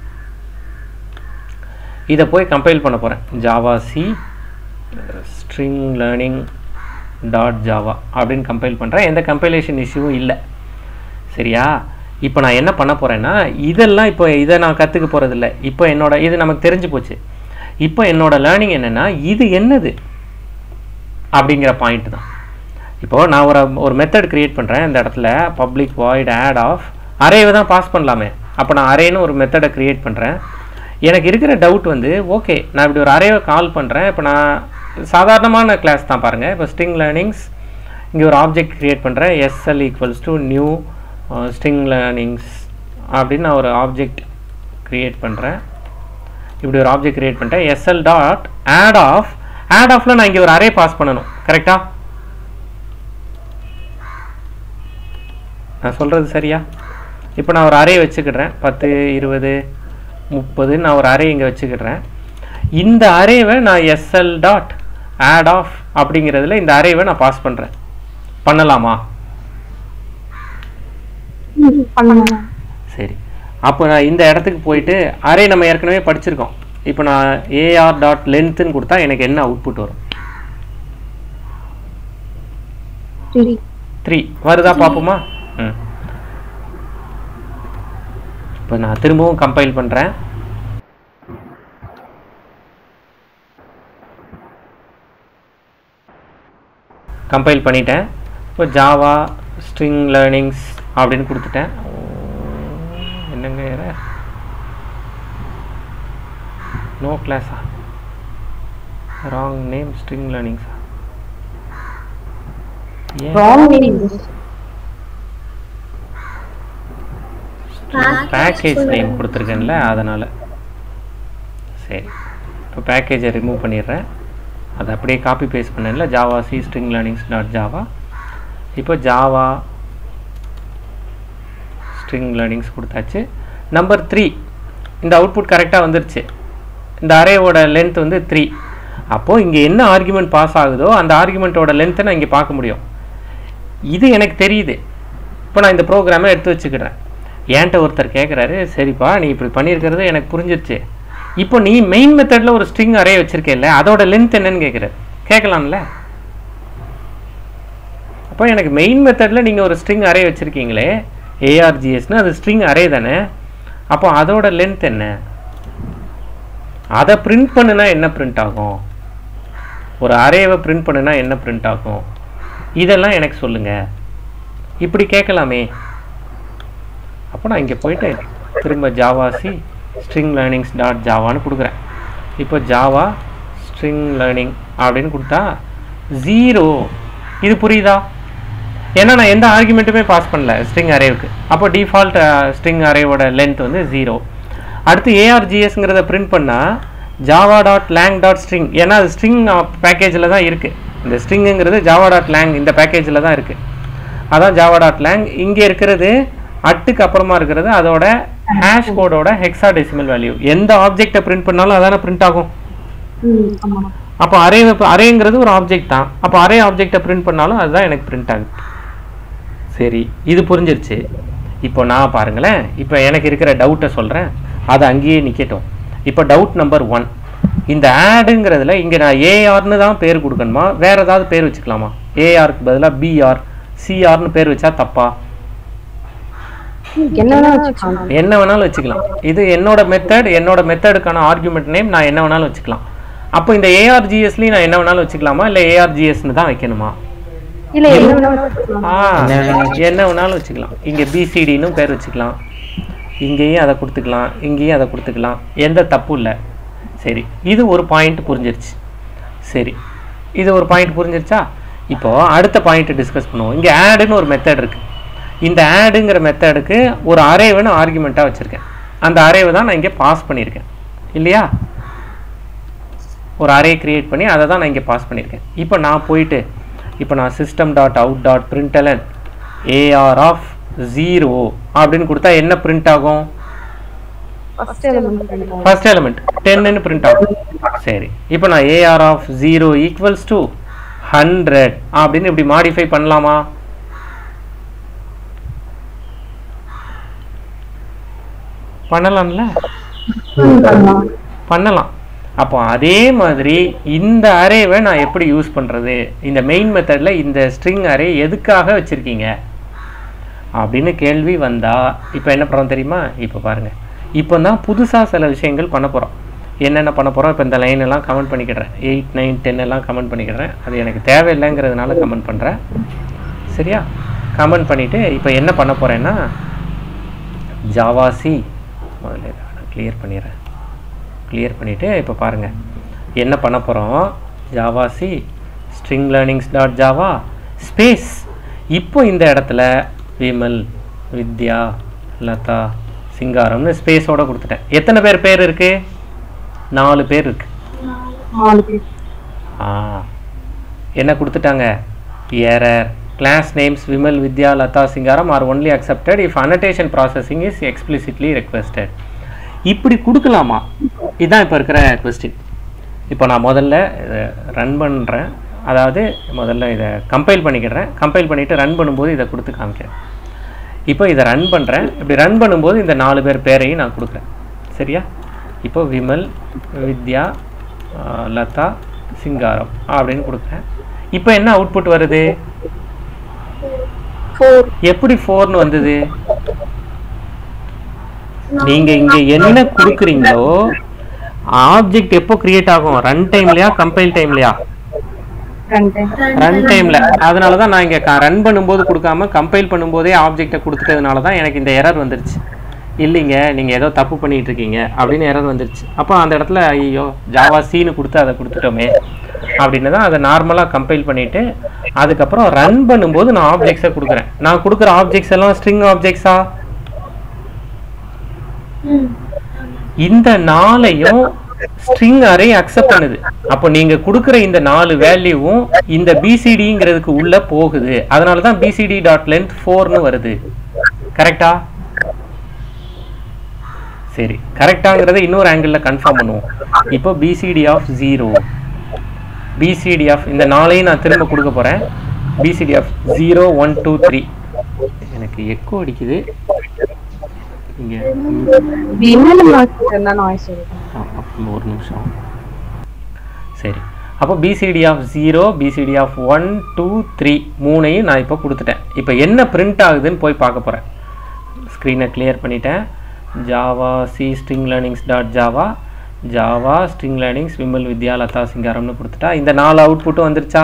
இதை போய் கம்பைல் பண்ண போகிறேன் javac string learning dot java அப்படின்னு கம்பைல் பண்ணுறேன் எந்த கம்பைலேஷன் இஷ்யூவும் இல்லை சரியா இப்போ நான் என்ன பண்ண போகிறேன்னா இதெல்லாம் இப்போ இதை நான் கற்றுக்க போகிறதில்ல இப்போ என்னோட இது நமக்கு தெரிஞ்சு போச்சு இப்போ என்னோட லேர்னிங் என்னென்னா இது என்னது அப்படிங்கிற பாயிண்ட் தான் இப்போது நான் ஒரு ஒரு மெத்தட் கிரியேட் பண்ணுறேன் இந்த இடத்துல பப்ளிக் வாய்ட் ஆட் ஆஃப் அரேவை தான் பாஸ் பண்ணலாமே அப்போ நான் அரேன்னு ஒரு மெத்தடை கிரியேட் பண்ணுறேன் எனக்கு இருக்கிற டவுட் வந்து ஓகே நான் இப்படி ஒரு அரேவை கால் பண்ணுறேன் இப்போ நான் சாதாரணமான கிளாஸ் தான் பாருங்கள் இப்போ ஸ்ட்ரிங் லேர்னிங்ஸ் இங்கே ஒரு ஆப்ஜெக்ட் கிரியேட் பண்ணுறேன் SL equals to new string learnings அப்படின்னு நான் ஒரு ஆப்ஜெக்ட் கிரியேட் பண்ணுறேன் இப்படி ஒரு ஆப்ஜெக்ட் கிரியேட் பண்ணிட்டேன் SL dot add of add ஆஃப்ல நான் இங்கே ஒரு அரே பாஸ் பண்ணணும் கரெக்டா நான் சொல்கிறது சரியா இப்போ நான் ஒரு அரே வச்சுக்கிடுறேன் பத்து இருபது முப்பது நான் ஒரு அரே இங்கே வச்சுக்கிடுறேன் இந்த அரேவை நான் எஸ்எல் டாட் ஆட் ஆஃப் அப்படிங்கிறதுல இந்த அரேவை நான் பாஸ் பண்ணுறேன் பண்ணலாமா பண்ணலாம் சரி அப்போ நான் இந்த இடத்துக்கு போயிட்டு அரே நம்ம ஏற்கனவே படிச்சிருக்கோம் இப்போ நான் ஏஆர் டாட் லென்த்துன்னு கொடுத்தா எனக்கு என்ன அவுட்புட் வரும் சரி த்ரீ வருதா பார்ப்போமா ம் இப்போ நான் திரும்பவும் கம்பைல் பண்ணுறேன் கம்பைல் பண்ணிட்டேன் இப்போ ஜாவா ஸ்ட்ரிங் லேர்னிங்ஸ் அப்படின்னு கொடுத்துட்டேன் என்னங்க நோ கிளாஸா ராங் நேம் ஸ்ட்ரிங் லேர்னிங்ஸா ஏன் ராங் நேம் பேக்கேஜ் நேம் கொடுத்துருக்கேன்ல அதனால் சரி இப்போ பேக்கேஜை ரிமூவ் பண்ணிடுறேன் அதை அப்படியே காப்பி பேஸ்ட் பண்ணேன்ல javac string learnings dot java இப்போ ஜாவா ஸ்ட்ரிங் லேர்னிங்ஸ் கொடுத்தாச்சு நம்பர் த்ரீ இந்த அவுட்புட் கரெக்டாக வந்துருச்சு இந்த அரேவோட லென்த் வந்து த்ரீ அப்போது இங்கே என்ன ஆர்குமெண்ட் பாஸ் ஆகுதோ அந்த ஆர்குமெண்ட்டோட லென்த்தை நான் இங்கே பார்க்க முடியும் இது எனக்கு தெரியுது இப்போ நான் இந்த ப்ரோக்ராமை எடுத்து வச்சுக்கிறேன் என்கிட்ட ஒருத்தர் கேட்குறாரு சரிப்பா நீ இப்படி பண்ணியிருக்கிறது எனக்கு புரிஞ்சிருச்சு இப்போ நீ மெயின் மெத்தடில் ஒரு ஸ்ட்ரிங் அரே வச்சிருக்கேல்ல அதோட லென்த் என்னன்னு கேட்குறாரு கேட்கலாம்ல அப்போ எனக்கு மெயின் மெத்தடில் நீங்கள் ஒரு ஸ்ட்ரிங் அரே வச்சுருக்கீங்களே ஏஆர்ஜிஎஸ்னு அது ஸ்ட்ரிங் அரே தானே அப்போ அதோட லென்த் என்ன அதை பிரிண்ட் பண்ணுனா என்ன பிரிண்ட் ஆகும் ஒரு அரேவை பிரிண்ட் பண்ணுனா என்ன பிரிண்ட் ஆகும் இதெல்லாம் எனக்கு சொல்லுங்க இப்படி கேட்கலாமே அப்போ நான் இங்கே போயிட்டு திரும்ப ஜாவாசி ஸ்ட்ரிங் லேர்னிங்ஸ் டாட் ஜாவான்னு கொடுக்குறேன் இப்போ ஜாவா ஸ்ட்ரிங் லேர்னிங் அப்படின்னு கொடுத்தா ஜீரோ இது புரியுதா ஏன்னா நான் எந்த ஆர்குமெண்ட்டுமே பாஸ் பண்ணல ஸ்ட்ரிங் அரேவுக்கு அப்போ டிஃபால்ட் ஸ்ட்ரிங் அரேவோட லென்த் வந்து ஜீரோ அடுத்து ஏஆர்ஜிஎஸ்ங்கிறத பிரிண்ட் பண்ணால் java dot lang dot string ஏன்னா அது ஸ்ட்ரிங் பேக்கேஜில் தான் இருக்குது இந்த ஸ்ட்ரிங்குங்கிறது ஜாவா டாட் லேங் இந்த பேக்கேஜில் தான் இருக்குது அதான் ஜாவா டாட் லேங் இங்கே இருக்கிறது அட்டுக்கு அப்புறமா இருக்கிறது அதோட ஹேஷ் கோடோட ஹெக்ஸா டெசிமல் வேல்யூ எந்த ஆப்ஜெக்டை பிரிண்ட் பண்ணாலும் அதானே பிரிண்ட் ஆகும் ம் ஆமா அப்போ அரே அரேங்கிறது ஒரு ஆப்ஜெக்ட் தான் அப்போ அரே ஆப்ஜெக்டை பிரிண்ட் பண்ணாலும் அதுதான் எனக்கு பிரிண்ட் ஆகுது சரி இது புரிஞ்சிருச்சு இப்போ நான் பாருங்களேன் இப்போ எனக்கு இருக்கிற டவுட்டை சொல்கிறேன் அது அங்கேயே நிற்கட்டும் இப்போ டவுட் நம்பர் ஒன் இந்த ஆடுங்கிறதுல இங்கே நான் ஏஆர்னு தான் பேர் கொடுக்கணுமா வேற ஏதாவது பேர் வச்சுக்கலாமா ஏஆருக்கு பதிலாக பிஆர் சிஆர்னு பேர் வச்சா தப்பா என்ன வேணா வச்சுக்கலாம் என்ன வேணாலும் வச்சுக்கலாம் இது என்னோட மெத்தட் என்னோட மெத்தடுக்கான ஆர்குமெண்ட் நேம் நான் என்ன வேணாலும் வச்சுக்கலாம் அப்போ இந்த ஏஆர்ஜிஎஸ்லேயும் நான் என்ன வேணாலும் வச்சுக்கலாமா இல்லை ஏஆர்ஜிஎஸ்னு தான் வைக்கணுமா இல்ல என்ன வேணா வச்சுக்கலாம் ஆ என்ன வேணாலும் வச்சுக்கலாம் இங்கே பிசிடின்னு பேர் வச்சுக்கலாம் இங்கேயும் அதை கொடுத்துக்கலாம் இங்கேயும் அதை கொடுத்துக்கலாம் எந்த தப்பும் இல்லை சரி இது ஒரு பாயிண்ட் புரிஞ்சிருச்சு சரி இது ஒரு பாயிண்ட் புரிஞ்சிருச்சா இப்போ அடுத்த பாயிண்ட் டிஸ்கஸ் பண்ணுவோம் இங்கே ஆடுன்னு ஒரு மெத்தட் இருக்கு இந்த ஆடுங்கிற மெத்தடுக்கு ஒரு அரேவை நான் ஆர்குமெண்ட்டாக வச்சுருக்கேன் அந்த அரேவை தான் நான் இங்கே பாஸ் பண்ணியிருக்கேன் இல்லையா ஒரு அரே கிரியேட் பண்ணி அதை தான் நான் இங்கே பாஸ் பண்ணியிருக்கேன் இப்போ நான் போயிட்டு இப்போ நான் system dot out dot println AR of zero அப்படின்னு கொடுத்தா என்ன பிரிண்ட் ஆகும் ஃபர்ஸ்ட் எலிமெண்ட் பண்ணிக்கலாம் ஃபர்ஸ்ட் எலிமெண்ட் டென்னு பிரிண்ட் ஆகும் சரி இப்போ நான் AR of zero equals to hundred அப்படின்னு இப்படி மாடிஃபை பண்ணலாமா பண்ணலாம்ல பண்ணலாம் பண்ணலாம் அப்போ அதே மாதிரி இந்த அரேவை நான் எப்படி யூஸ் பண்ணுறது இந்த மெயின் மெத்தடில் இந்த ஸ்ட்ரிங் அரே எதுக்காக வச்சுருக்கீங்க அப்படின்னு கேள்வி வந்தால் இப்போ என்ன பண்ணுறோம் தெரியுமா இப்போ பாருங்கள் இப்போ தான் புதுசாக சில விஷயங்கள் பண்ண போகிறோம் என்னென்ன பண்ண போகிறோம் இப்போ இந்த லைன் எல்லாம் கமெண்ட் பண்ணிக்கிடுறேன் எயிட் நைன் டென் எல்லாம் கமெண்ட் பண்ணிக்கிடுறேன் அது எனக்கு தேவையில்லைங்கிறதுனால கமெண்ட் பண்ணுறேன் சரியா கமெண்ட் பண்ணிவிட்டு இப்போ என்ன பண்ண போகிறேன்னா ஜாவாசி முதல்ல இதை நான் கிளியர் பண்ணிடுறேன் கிளியர் பண்ணிவிட்டு இப்போ பாருங்கள் என்ன பண்ண போகிறோம் javac string learnings dot java space இப்போ இந்த இடத்துல விமல் வித்யா லதா சிங்காரம்னு ஸ்பேஸோட கொடுத்துட்டேன் எத்தனை பேர் பேர் இருக்கு நாலு பேர் இருக்கு நாலு பேர் ஆ என்ன கொடுத்துட்டாங்க error class names Vimal Vidya Latha Singaram are only accepted if annotation processing is explicitly requested இப்படி கொடுக்கலாமா இதுதான் இப்போ இருக்கிற கொஸ்டின் இப்போ நான் முதல்ல இதை ரன் பண்ணுறேன் அதாவது முதல்ல இதை கம்பைல் பண்ணிக்கிறேன் கம்பைல் பண்ணிவிட்டு ரன் பண்ணும்போது இதை கொடுத்து காமிக்கிறேன் இப்போ இதை ரன் பண்ணுறேன் இப்படி ரன் பண்ணும்போது இந்த நாலு பேர் பேரையும் நான் கொடுக்குறேன் சரியா இப்போ விமல் வித்யா ஆஹ், லதா சிங்காரம் அப்படின்னு கொடுக்குறேன் இப்போ என்ன அவுட்புட் வருது ஃபோர் எப்படி ஃபோர்னு வந்தது நீங்க இங்க என்ன கொடுக்குறீங்களோ ஆப்ஜெக்ட் எப்போ கிரியேட் ஆகும் ரன் டைம்லயா கம்பைல் டைம்லயா ரெண்டு டைம் ரன் டைம்ல அதனால தான் நான் இங்க ரன் பண்ணும்போது கொடுக்காம கம்பைல் பண்ணும்போதே ஆப்ஜெக்டை கொடுத்துட்டதுனால தான் எனக்கு இந்த எரர் வந்துருச்சு இல்லைங்க நீங்க ஏதோ தப்பு பண்ணிட்டு இருக்கீங்க அப்படின்னு எரர் வந்துருச்சு அப்போ அந்த இடத்துல ஐயோ ஜாவா சீனு கொடுத்து அதை கொடுத்துட்டோமே அப்படின்னு தான் அதை நார்மலாக கம்பைல் பண்ணிட்டு அதுக்கப்புறம் ரன் பண்ணும்போது நான் ஆப்ஜெக்ட்ஸை கொடுக்குறேன் நான் கொடுக்குற ஆப்ஜெக்ட்ஸ் எல்லாம் ஸ்ட்ரிங் ஆப்ஜெக்ட்ஸா இந்த நாளையும் ஸ்ட்ரிங் அரே அக்செப்ட் பண்ணுது அப்போ நீங்க கொடுக்குற இந்த நாலு வேல்யூவும் இந்த பிசிடிங்கிறதுக்கு உள்ள போகுது அதனால தான் பிசிடி டாட் லென்த் ஃபோர்னு வருது கரெக்டா சரி கரெக்டாங்கிறத இன்னொரு ஆங்கிளில் கன்ஃபார்ம் பண்ணுவோம் இப்போ PCD of zero PCD of இந்த நாளையும் நான் திரும்ப கொடுக்க போறேன் PCD of zero one two three எனக்கு எக்கோ அடிக்குது இங்க விமல் மாஸ்டர் தான் நாய்ஸ் வருது ஆ, அப்ப ஒரு நிமிஷம் சரி அப்போ PCD of zero PCD of one two three மூணையும் நான் இப்போ கொடுத்துட்டேன் இப்போ என்ன பிரிண்ட் ஆகுதுன்னு போய் பார்க்க போகிறேன் ஸ்க்ரீனை கிளியர் பண்ணிட்டேன் javac string learnings dot java java string learnings Vimal Vidya Latha சிங்காரம்னு கொடுத்துட்டா இந்த நாலு அவுட்புட்டும் வந்துருச்சா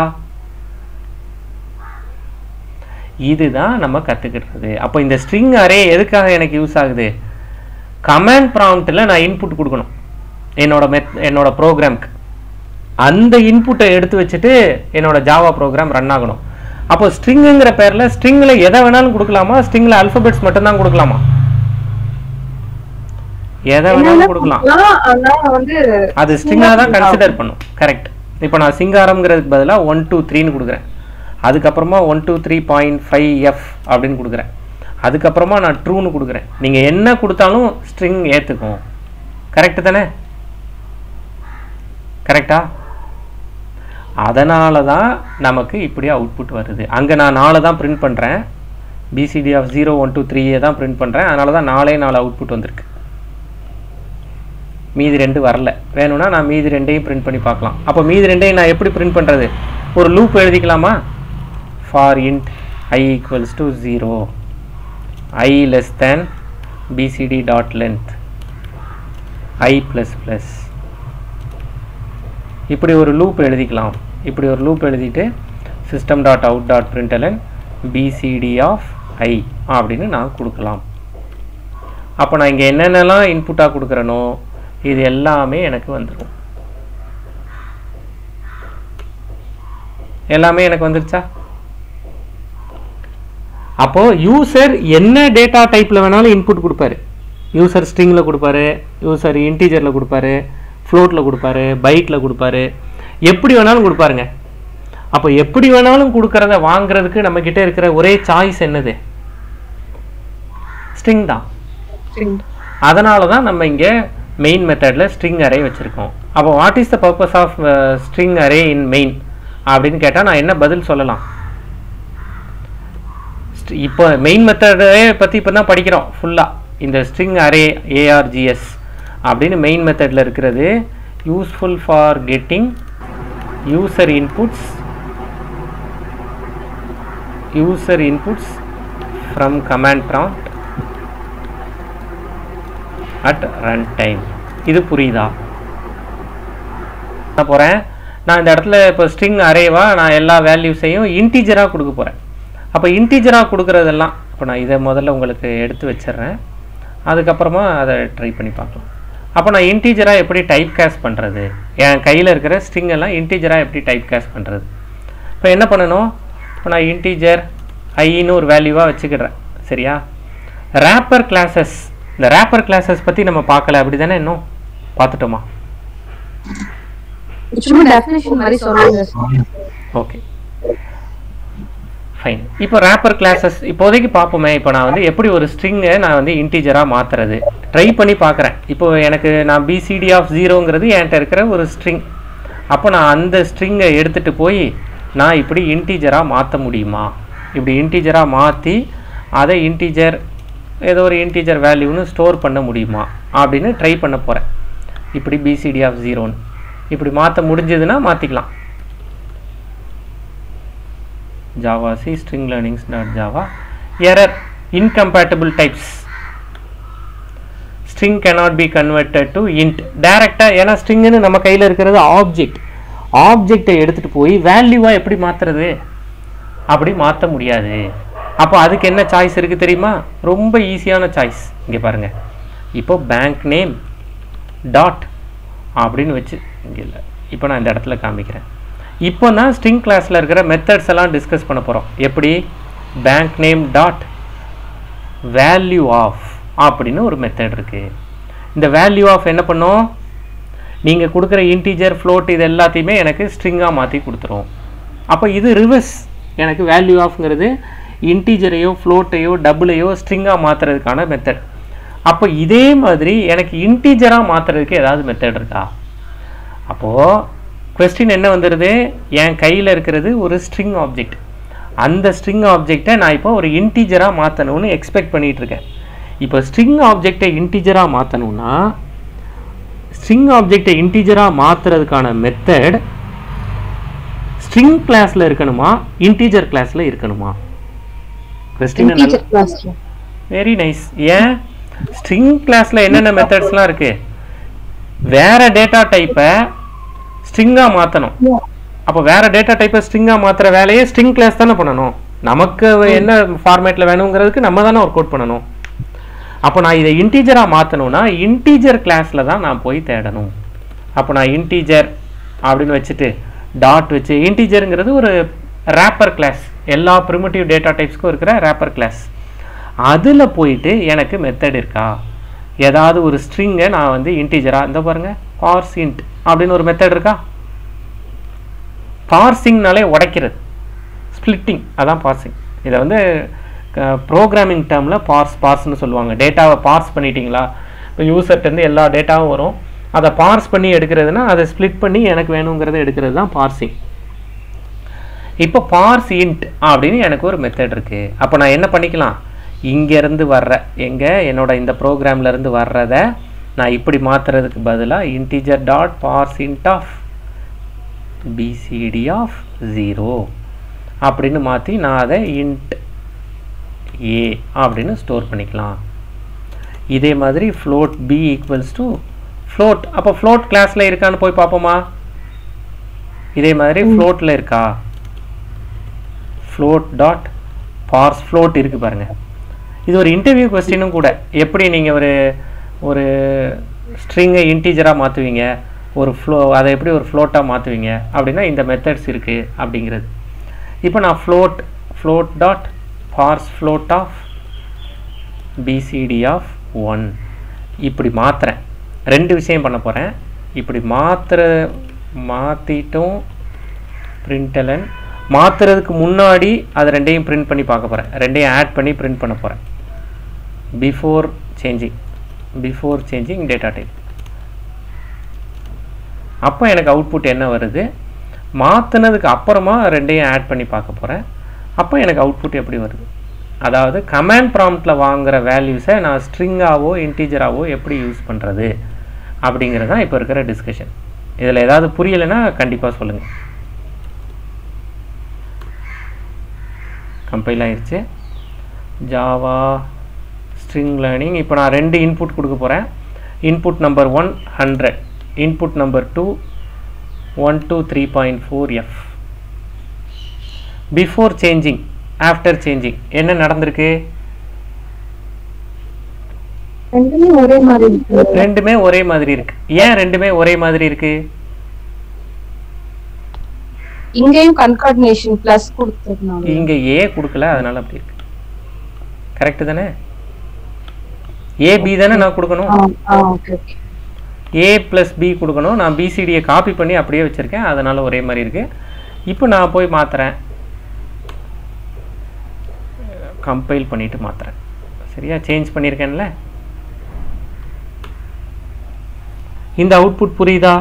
இதுதான் நம்ம கற்றுக்கிட்டது அப்போ இந்த ஸ்ட்ரிங் அரே எதுக்காக எனக்கு யூஸ் ஆகுது கமாண்ட் ப்ராம்ப்டில் நான் இன்புட் கொடுக்கணும் என்னோட மெத் என்னோட ப்ரோக்ராம்க்கு அந்த இன்புட்டை எடுத்து வச்சுட்டு என்னோட ஜாவா ப்ரோக்ராம் ரன் ஆகணும் அப்போ ஸ்ட்ரிங்குங்கிற பேரில் ஸ்ட்ரிங்கில் எதை வேணாலும் கொடுக்கலாமா ஸ்ட்ரிங்கில் அல்ஃபபெட்ஸ் மட்டும்தான் கொடுக்கலாமா எதை வேணாலும் கொடுக்கலாம் ஆனா வந்து அது ஸ்ட்ரிங்காக தான் கன்சிடர் பண்ணும் கரெக்ட் இப்போ நான் சிங்காரம்ங்கிறதுக்கு பதிலாக ஒன் டூ த்ரீன்னு கொடுக்குறேன் அதுக்கப்புறமா one two three point five F அப்படின்னு கொடுக்குறேன் அதுக்கப்புறமா நான் ட்ரூன்னு கொடுக்குறேன் நீங்கள் என்ன கொடுத்தாலும் ஸ்ட்ரிங் ஏற்றுக்கும் கரெக்டு தானே கரெக்டா அதனால தான் நமக்கு இப்படி அவுட்புட் வருது அங்கே நான் நாலு தான் பிரிண்ட் பண்ணுறேன் PCD of zero one two த்ரீயே தான் பிரிண்ட் பண்ணுறேன் அதனால தான் நாலே நாலு அவுட்புட் வந்திருக்கு மீதி ரெண்டு வரல வேணும்னா நான் மீதி ரெண்டையும் பிரிண்ட் பண்ணி பார்க்கலாம் அப்போ மீதி ரெண்டையும் நான் எப்படி பிரிண்ட் பண்ணுறது ஒரு லூப் எழுதிக்கலாமா for int I equals to zero I less than PCD dot length I plus plus இப்படி ஒரு லூப் எழுதிக்கலாம் இப்படி ஒரு லூப் எழுதிட்டு system dot out dot println PCD of I அப்படின்னு நான் கொடுக்கலாம் அப்போ நான் இங்கே என்னென்னலாம் இன்புட்டாக கொடுக்குறேனோ இது எல்லாமே எனக்கு வந்துடும் எல்லாமே எனக்கு வந்துருச்சா அப்போ யூசர் என்ன டேட்டா டைப்ல வேணாலும் இன்புட் கொடுப்பாரு யூசர் ஸ்ட்ரிங்ல கொடுப்பாரு யூசர் இன்டீஜர்ல கொடுப்பாரு ஃப்ளோட்ல கொடுப்பாரு பைட்ல கொடுப்பாரு எப்படி வேணாலும் கொடுப்பாருங்க அப்போ எப்படி வேணாலும் கொடுக்கறத வாங்குறதுக்கு நம்ம கிட்ட இருக்கிற ஒரே சாய்ஸ் என்னது ஸ்ட்ரிங் தான் string. அதனால தான் நம்ம இங்கே மெயின் மெத்தடில் ஸ்ட்ரிங் அரே வச்சுருக்கோம் அப்போ what is the purpose of string array in main அப்படின்னு கேட்டால் நான் என்ன பதில் சொல்லலாம் St- இப்போ மெயின் மெத்தடே பற்றி இப்போ தான் படிக்கிறோம் ஃபுல்லாக இந்த ஸ்ட்ரிங் அரே ஏஆர்ஜிஎஸ் அப்படின்னு மெயின் மெத்தடில் இருக்கிறது useful for getting user inputs user inputs from command prompt at run time இது புரியுதா பண்ண போகிறேன் நான் இந்த இடத்துல இப்போ ஸ்ட்ரிங் அரேவா நான் எல்லா வேல்யூஸையும் இன்டீஜராக கொடுக்க போகிறேன் அப்போ இன்டீஜராக கொடுக்குறதெல்லாம் இப்போ நான் இதை முதல்ல உங்களுக்கு எடுத்து வச்சிடுறேன் அதுக்கப்புறமா அதை ட்ரை பண்ணி பார்க்கலாம் அப்போ நான் இன்டீஜராக எப்படி டைப் கேஸ் பண்ணுறது என் கையில் இருக்கிற ஸ்ட்ரிங் எல்லாம் இன்டீஜராக எப்படி டைப் கேஸ் பண்ணுறது இப்போ என்ன பண்ணணும் இப்போ நான் இன்டீஜர் ஐன்னு ஒரு வேல்யூவாக வச்சுக்கிடுறேன் சரியா ரேப்பர் கிளாஸஸ் இந்த ரேப்பர் கிளாஸஸ் பற்றி நம்ம பார்க்கல அப்படி தானே இன்னும் பார்த்துட்டோமா சும்மா டெஃபினேஷன் மாதிரி சொல்லுங்க ஓகே ஃபைன் இப்போ ரேப்பர் கிளாஸஸ் இப்போதைக்கு பார்ப்போமே இப்போ நான் வந்து எப்படி ஒரு ஸ்ட்ரிங்கை நான் வந்து இன்டீஜராக மாற்றுறது ட்ரை பண்ணி பார்க்குறேன் இப்போ எனக்கு நான் பிசிடி ஆஃப் ஜீரோங்கிறது என்கிட்ட இருக்கிற ஒரு ஸ்ட்ரிங் அப்போ நான் அந்த ஸ்ட்ரிங்கை எடுத்துகிட்டு போய் நான் இப்படி இன்டீஜராக மாற்ற முடியுமா இப்படி இன்டீஜராக மாற்றி அதை இன்டீஜர் ஏதோ ஒரு இன்டீஜர் வேல்யூன்னு ஸ்டோர் பண்ண முடியுமா அப்படின்னு ட்ரை பண்ண போகிறேன் இப்படி பிசிடி ஆஃப் ஜீரோன்னு இப்படி மாற்ற முடிஞ்சதுன்னா மாற்றிக்கலாம் java c string learnings dot java error incompatible types string cannot be converted to int டைரக்டா ஏன்னா ஸ்ட்ரிங்னு நம்ம கையில் இருக்கிறது ஆப்ஜெக்ட் ஆப்ஜெக்டை எடுத்துட்டு போய் வேல்யூவா எப்படி மாத்துறது அப்படி மாற்ற முடியாது அப்போ அதுக்கு என்ன சாய்ஸ் இருக்கு தெரியுமா ரொம்ப ஈஸியான சாய்ஸ் இங்கே பாருங்க இப்போ பேங்க் நேம் டாட் அப்படின்னு வச்சு இங்கே இல்லை இப்போ நான் இந்த இடத்துல காமிக்கிறேன் இப்போ தான் ஸ்ட்ரிங் கிளாஸில் இருக்கிற மெத்தட்ஸ் எல்லாம் டிஸ்கஸ் பண்ண போகிறோம் எப்படி bank name dot value of அப்படின்னு ஒரு மெத்தட் இருக்குது இந்த வேல்யூ ஆஃப் என்ன பண்ணும் நீங்கள் கொடுக்குற இன்டீஜர் ஃப்ளோட் இது எல்லாத்தையுமே எனக்கு ஸ்ட்ரிங்காக மாற்றி கொடுத்துரும் அப்போ இது ரிவர்ஸ் எனக்கு வேல்யூ ஆஃப்ங்கிறது இன்டீஜரையோ ஃப்ளோட்டையோ டபுளையோ ஸ்ட்ரிங்காக மாற்றுறதுக்கான மெத்தட் அப்போ இதே மாதிரி எனக்கு இன்டீஜராக மாற்றுறதுக்கு ஏதாவது மெத்தட் இருக்கா அப்போது கொஸ்டின் என்ன வந்துடுது என் கையில் இருக்கிறது ஒரு ஸ்ட்ரிங் ஆப்ஜெக்ட் அந்த ஸ்ட்ரிங் ஆப்ஜெக்டை நான் இப்போ ஒரு இன்டீஜராக மாற்றணும்னு எக்ஸ்பெக்ட் பண்ணிட்டு இருக்கேன் இப்போ ஸ்ட்ரிங் ஆப்ஜெக்டை இன்டீஜராக மாற்றணும்னா ஸ்ட்ரிங் ஆப்ஜெக்டை இன்டீஜராக மாற்றுறதுக்கான மெத்தட் ஸ்ட்ரிங் கிளாஸில் இருக்கணுமா இன்டீஜர் கிளாஸில் இருக்கணுமா கொஸ்டின் டீச்சர் கிளாஸ்ல வெரி நைஸ் ஏன் ஸ்ட்ரிங் கிளாஸில் என்னென்ன மெத்தட்ஸ்லாம் இருக்கு வேற டேட்டா டைப்பை ஸ்ட்ரிங்காக மாற்றணும் அப்போ வேற டேட்டா டைப்பை ஸ்ட்ரிங்காக மாற்றுற வேலையை ஸ்ட்ரிங் கிளாஸ் தானே பண்ணணும் நமக்கு என்ன ஃபார்மேட்டில் வேணுங்கிறதுக்கு நம்ம தானே ஒர்க் அவுட் பண்ணணும் அப்போ நான் இதை இன்டீஜராக மாற்றணும்னா இன்டீஜர் கிளாஸில் தான் நான் போய் தேடணும் அப்போ நான் இன்டீஜர் அப்படின்னு வச்சுட்டு டாட் வச்சு இன்டீஜருங்கிறது ஒரு ரேப்பர் கிளாஸ் எல்லா ப்ரிமிட்டிவ் டேட்டா டைப்ஸ்க்கும் இருக்கிற ரேப்பர் கிளாஸ் அதில் போயிட்டு எனக்கு மெத்தட் இருக்கா ஏதாவது ஒரு ஸ்ட்ரிங்கை நான் வந்து இன்டீஜராக இந்த பாருங்க பார்ஸ் இன்ட் அப்படின்னு ஒரு மெத்தட் இருக்கா பார்சிங்னாலே உடைக்கிறது ஸ்ப்ளிட்டிங் அதான் பார்சிங் இதை வந்து ப்ரோக்ராமிங் டேர்மில் பார்ஸ் பார்ஸ்னு சொல்லுவாங்க டேட்டாவை பார்ஸ் பண்ணிட்டீங்களா இப்போ யூசர்ட்டேருந்து எல்லா டேட்டாவும் வரும் அதை பார்ஸ் பண்ணி எடுக்கிறதுனா அதை ஸ்ப்ளிட் பண்ணி எனக்கு வேணுங்கிறத எடுக்கிறது தான் பார்சிங் இப்போ பார்ஸ் இன்ட் அப்படின்னு எனக்கு ஒரு மெத்தட் இருக்குது அப்போ நான் என்ன பண்ணிக்கலாம் இங்கேருந்து வர்ற எங்கே என்னோட இந்த program-ல இருந்து வர்றதை நான் இப்படி மாற்றுறதுக்கு பதிலாக integer dot parse int of PCD of zero அப்படின்னு மாற்றி நான் அதை இன்ட் ஏ அப்படின்னு ஸ்டோர் பண்ணிக்கலாம் இதே மாதிரி float b equals to float அப்போ float கிளாஸில் இருக்கான்னு போய் பார்ப்போமா இதே மாதிரி floatல இருக்கா float டாட் பார்ஸ் float இருக்கு பாருங்க இது ஒரு இன்டர்வியூ கொஸ்டினும் கூட எப்படி நீங்கள் ஒரு ஒரு ஸ்ட்ரிங்கை இன்டீஜராக மாற்றுவீங்க ஒரு ஃப்ளோ அதை எப்படி ஒரு ஃப்ளோட்டாக மாற்றுவீங்க அப்படின்னா இந்த மெத்தட்ஸ் இருக்குது அப்படிங்கிறது இப்போ நான் float float dot parse float of PCD of one இப்படி மாற்றுறேன் ரெண்டு விஷயம் பண்ண போகிறேன் இப்படி மாற்றுற மாற்றிட்டும் பிரிண்டலன் மாற்றுறதுக்கு முன்னாடி அது ரெண்டையும் பிரிண்ட் பண்ணி பார்க்க போகிறேன் ரெண்டையும் ஆட் பண்ணி பிரிண்ட் பண்ண போகிறேன் before changing before changing data type அப்போ எனக்கு அவுட்புட் என்ன வருது மாற்றினதுக்கு அப்புறமா ரெண்டையும் ஆட் பண்ணி பார்க்க போகிறேன் அப்போ எனக்கு அவுட்புட் எப்படி வருது அதாவது கமாண்ட் ப்ராம்ப்டில் வாங்குற வேல்யூஸை நான் ஸ்ட்ரிங்காவோ இன்டீஜராவோ எப்படி யூஸ் பண்ணுறது அப்படிங்கிறது தான் இப்போ இருக்கிற டிஸ்கஷன் இதில் ஏதாவது புரியலைன்னா கண்டிப்பாக சொல்லுங்கள் கம்பைல் ஆயிடுச்சு ஜாவா ஸ்ட்ரிங் லேர்னிங் இப்போ நான் ரெண்டு இன்புட் கொடுக்க போகிறேன் input number one hundred input number two one two three point four F before changing after changing என்ன நடந்திருக்கு ரெண்டுமே ஒரே மாதிரி இருக்கு ரெண்டுமே ஒரே மாதிரி இருக்கு ஏன் ரெண்டுமே ஒரே மாதிரி இருக்கு இங்கேயும் கன்கார்டினேஷன் பிளஸ் கொடுத்ததுனால இங்க ஏ கொடுக்கல அதனால அப்படி இருக்கு கரெக்ட் தானே ஏ பி தானே நான் கொடுக்கணும் okay okay A plus B கொடுக்கணும் நான் பிசிடியை காப்பி பண்ணி அப்படியே வச்சுருக்கேன் அதனால ஒரே மாதிரி இருக்கு இப்போ நான் போய் மாத்துறேன் கம்பைல் பண்ணிட்டு மாத்துறேன் சரியா சேஞ்ச் பண்ணியிருக்கேன்ல இந்த அவுட்புட் புரியுதா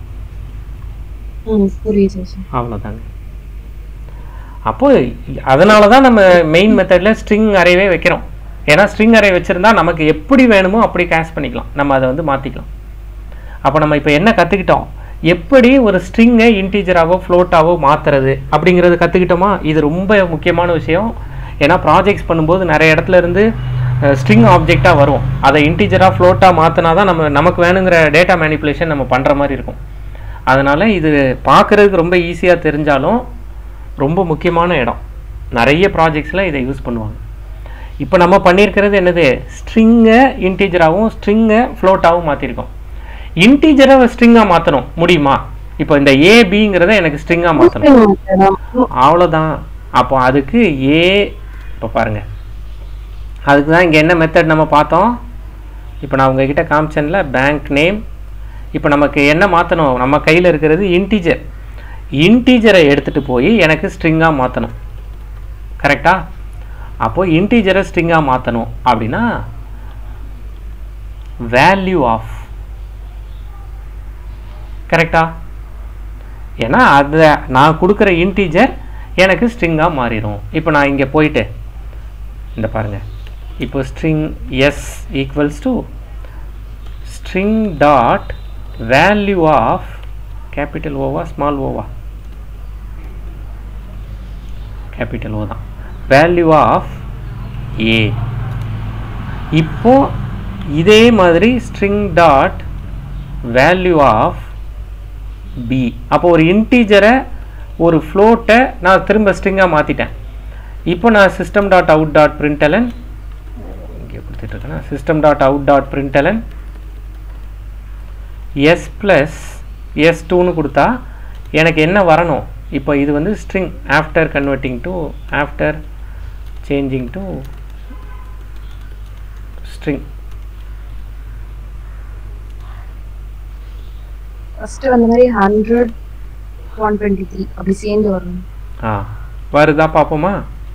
ம் புரியுது சார் அவ்வளோதாங்க அப்போ அதனால தான் நம்ம மெயின் மெத்தடில் ஸ்ட்ரிங் அரேவே வைக்கிறோம் ஏன்னா ஸ்ட்ரிங் அரே வச்சுருந்தா நமக்கு எப்படி வேணுமோ அப்படி கேஷ் பண்ணிக்கலாம் நம்ம அதை வந்து மாற்றிக்கலாம் அப்போ நம்ம இப்போ என்ன கற்றுக்கிட்டோம் எப்படி ஒரு ஸ்ட்ரிங்கை இன்டீஜராகவோ ஃப்ளோட்டாவோ மாற்றுறது அப்படிங்கிறது கற்றுக்கிட்டோமா இது ரொம்ப முக்கியமான விஷயம் ஏன்னா ப்ராஜெக்ட்ஸ் பண்ணும்போது நிறைய இடத்துல இருந்து ஸ்ட்ரிங் ஆப்ஜெக்டாக வரும் அதை இன்டீஜராக ஃப்ளோட்டாக மாற்றினா தான் நம்ம நமக்கு வேணுங்கிற டேட்டா மேனிப்புலேஷன் நம்ம பண்ணுற மாதிரி இருக்கும் அதனால் இது பார்க்குறதுக்கு ரொம்ப ஈஸியாக தெரிஞ்சாலும் ரொம்ப முக்கியமான இடம் நிறைய ப்ராஜெக்ட்ஸில் இதை யூஸ் பண்ணுவாங்க இப்போ நம்ம பண்ணியிருக்கிறது என்னது ஸ்ட்ரிங்கை இன்டீஜராகவும் ஸ்ட்ரிங்கை ஃப்ளோட்டாகவும் மாற்றிருக்கோம் இன்டீஜரை ஸ்ட்ரிங்காக மாற்றணும் முடியுமா இப்போ இந்த ஏபிங்கிறத எனக்கு ஸ்ட்ரிங்காக மாற்றணும் அவ்வளோதான் அப்போ அதுக்கு ஏ இப்போ பாருங்க அதுக்கு தான் இங்கே என்ன மெத்தட் நம்ம பார்த்தோம் இப்போ நான் உங்ககிட்ட காமிச்சேன்ல பேங்க் நேம் இப்போ நமக்கு என்ன மாற்றணும் நம்ம கையில் இருக்கிறது இன்டீஜர் இன்டீஜரை எடுத்துகிட்டு போய் எனக்கு ஸ்ட்ரிங்காக மாற்றணும் கரெக்டா அப்போ இன்டீஜரை ஸ்ட்ரிங்காக மாற்றணும் அப்படின்னா வேல்யூ ஆஃப் கரெக்டா ஏன்னா அதை நான் கொடுக்குற இன்டீஜர் எனக்கு ஸ்ட்ரிங்காக மாறிடும் இப்போ நான் இங்கே போயிட்டு இந்த பாருங்க இப்போ string S equals to string dot value of capital ஓவா ஸ்மால் ஓவா கேபிட்டல் ஓ தான் வேல்யூ ஆஃப் ஏ இப்போ இதே மாதிரி string dot value of B அப்போ ஒரு இன்டீஜரை ஒரு ஃப்ளோட்டை நான் திரும்ப ஸ்ட்ரிங்காக மாற்றிட்டேன் இப்போ நான் system dot out dot println இங்கே கொடுத்துட்ருக்கேன் system dot out dot println S plus S டூன்னு கொடுத்தா எனக்கு என்ன வரணும் இப்போ இது வந்து string after converting to after changing to string first அந்த மாதிரி ஹண்ட்ரட் ஒன் டுவெண்ட்டி த்ரீ அப்படி சேர்ந்து வரணும் ஆ வருதா பார்ப்போமா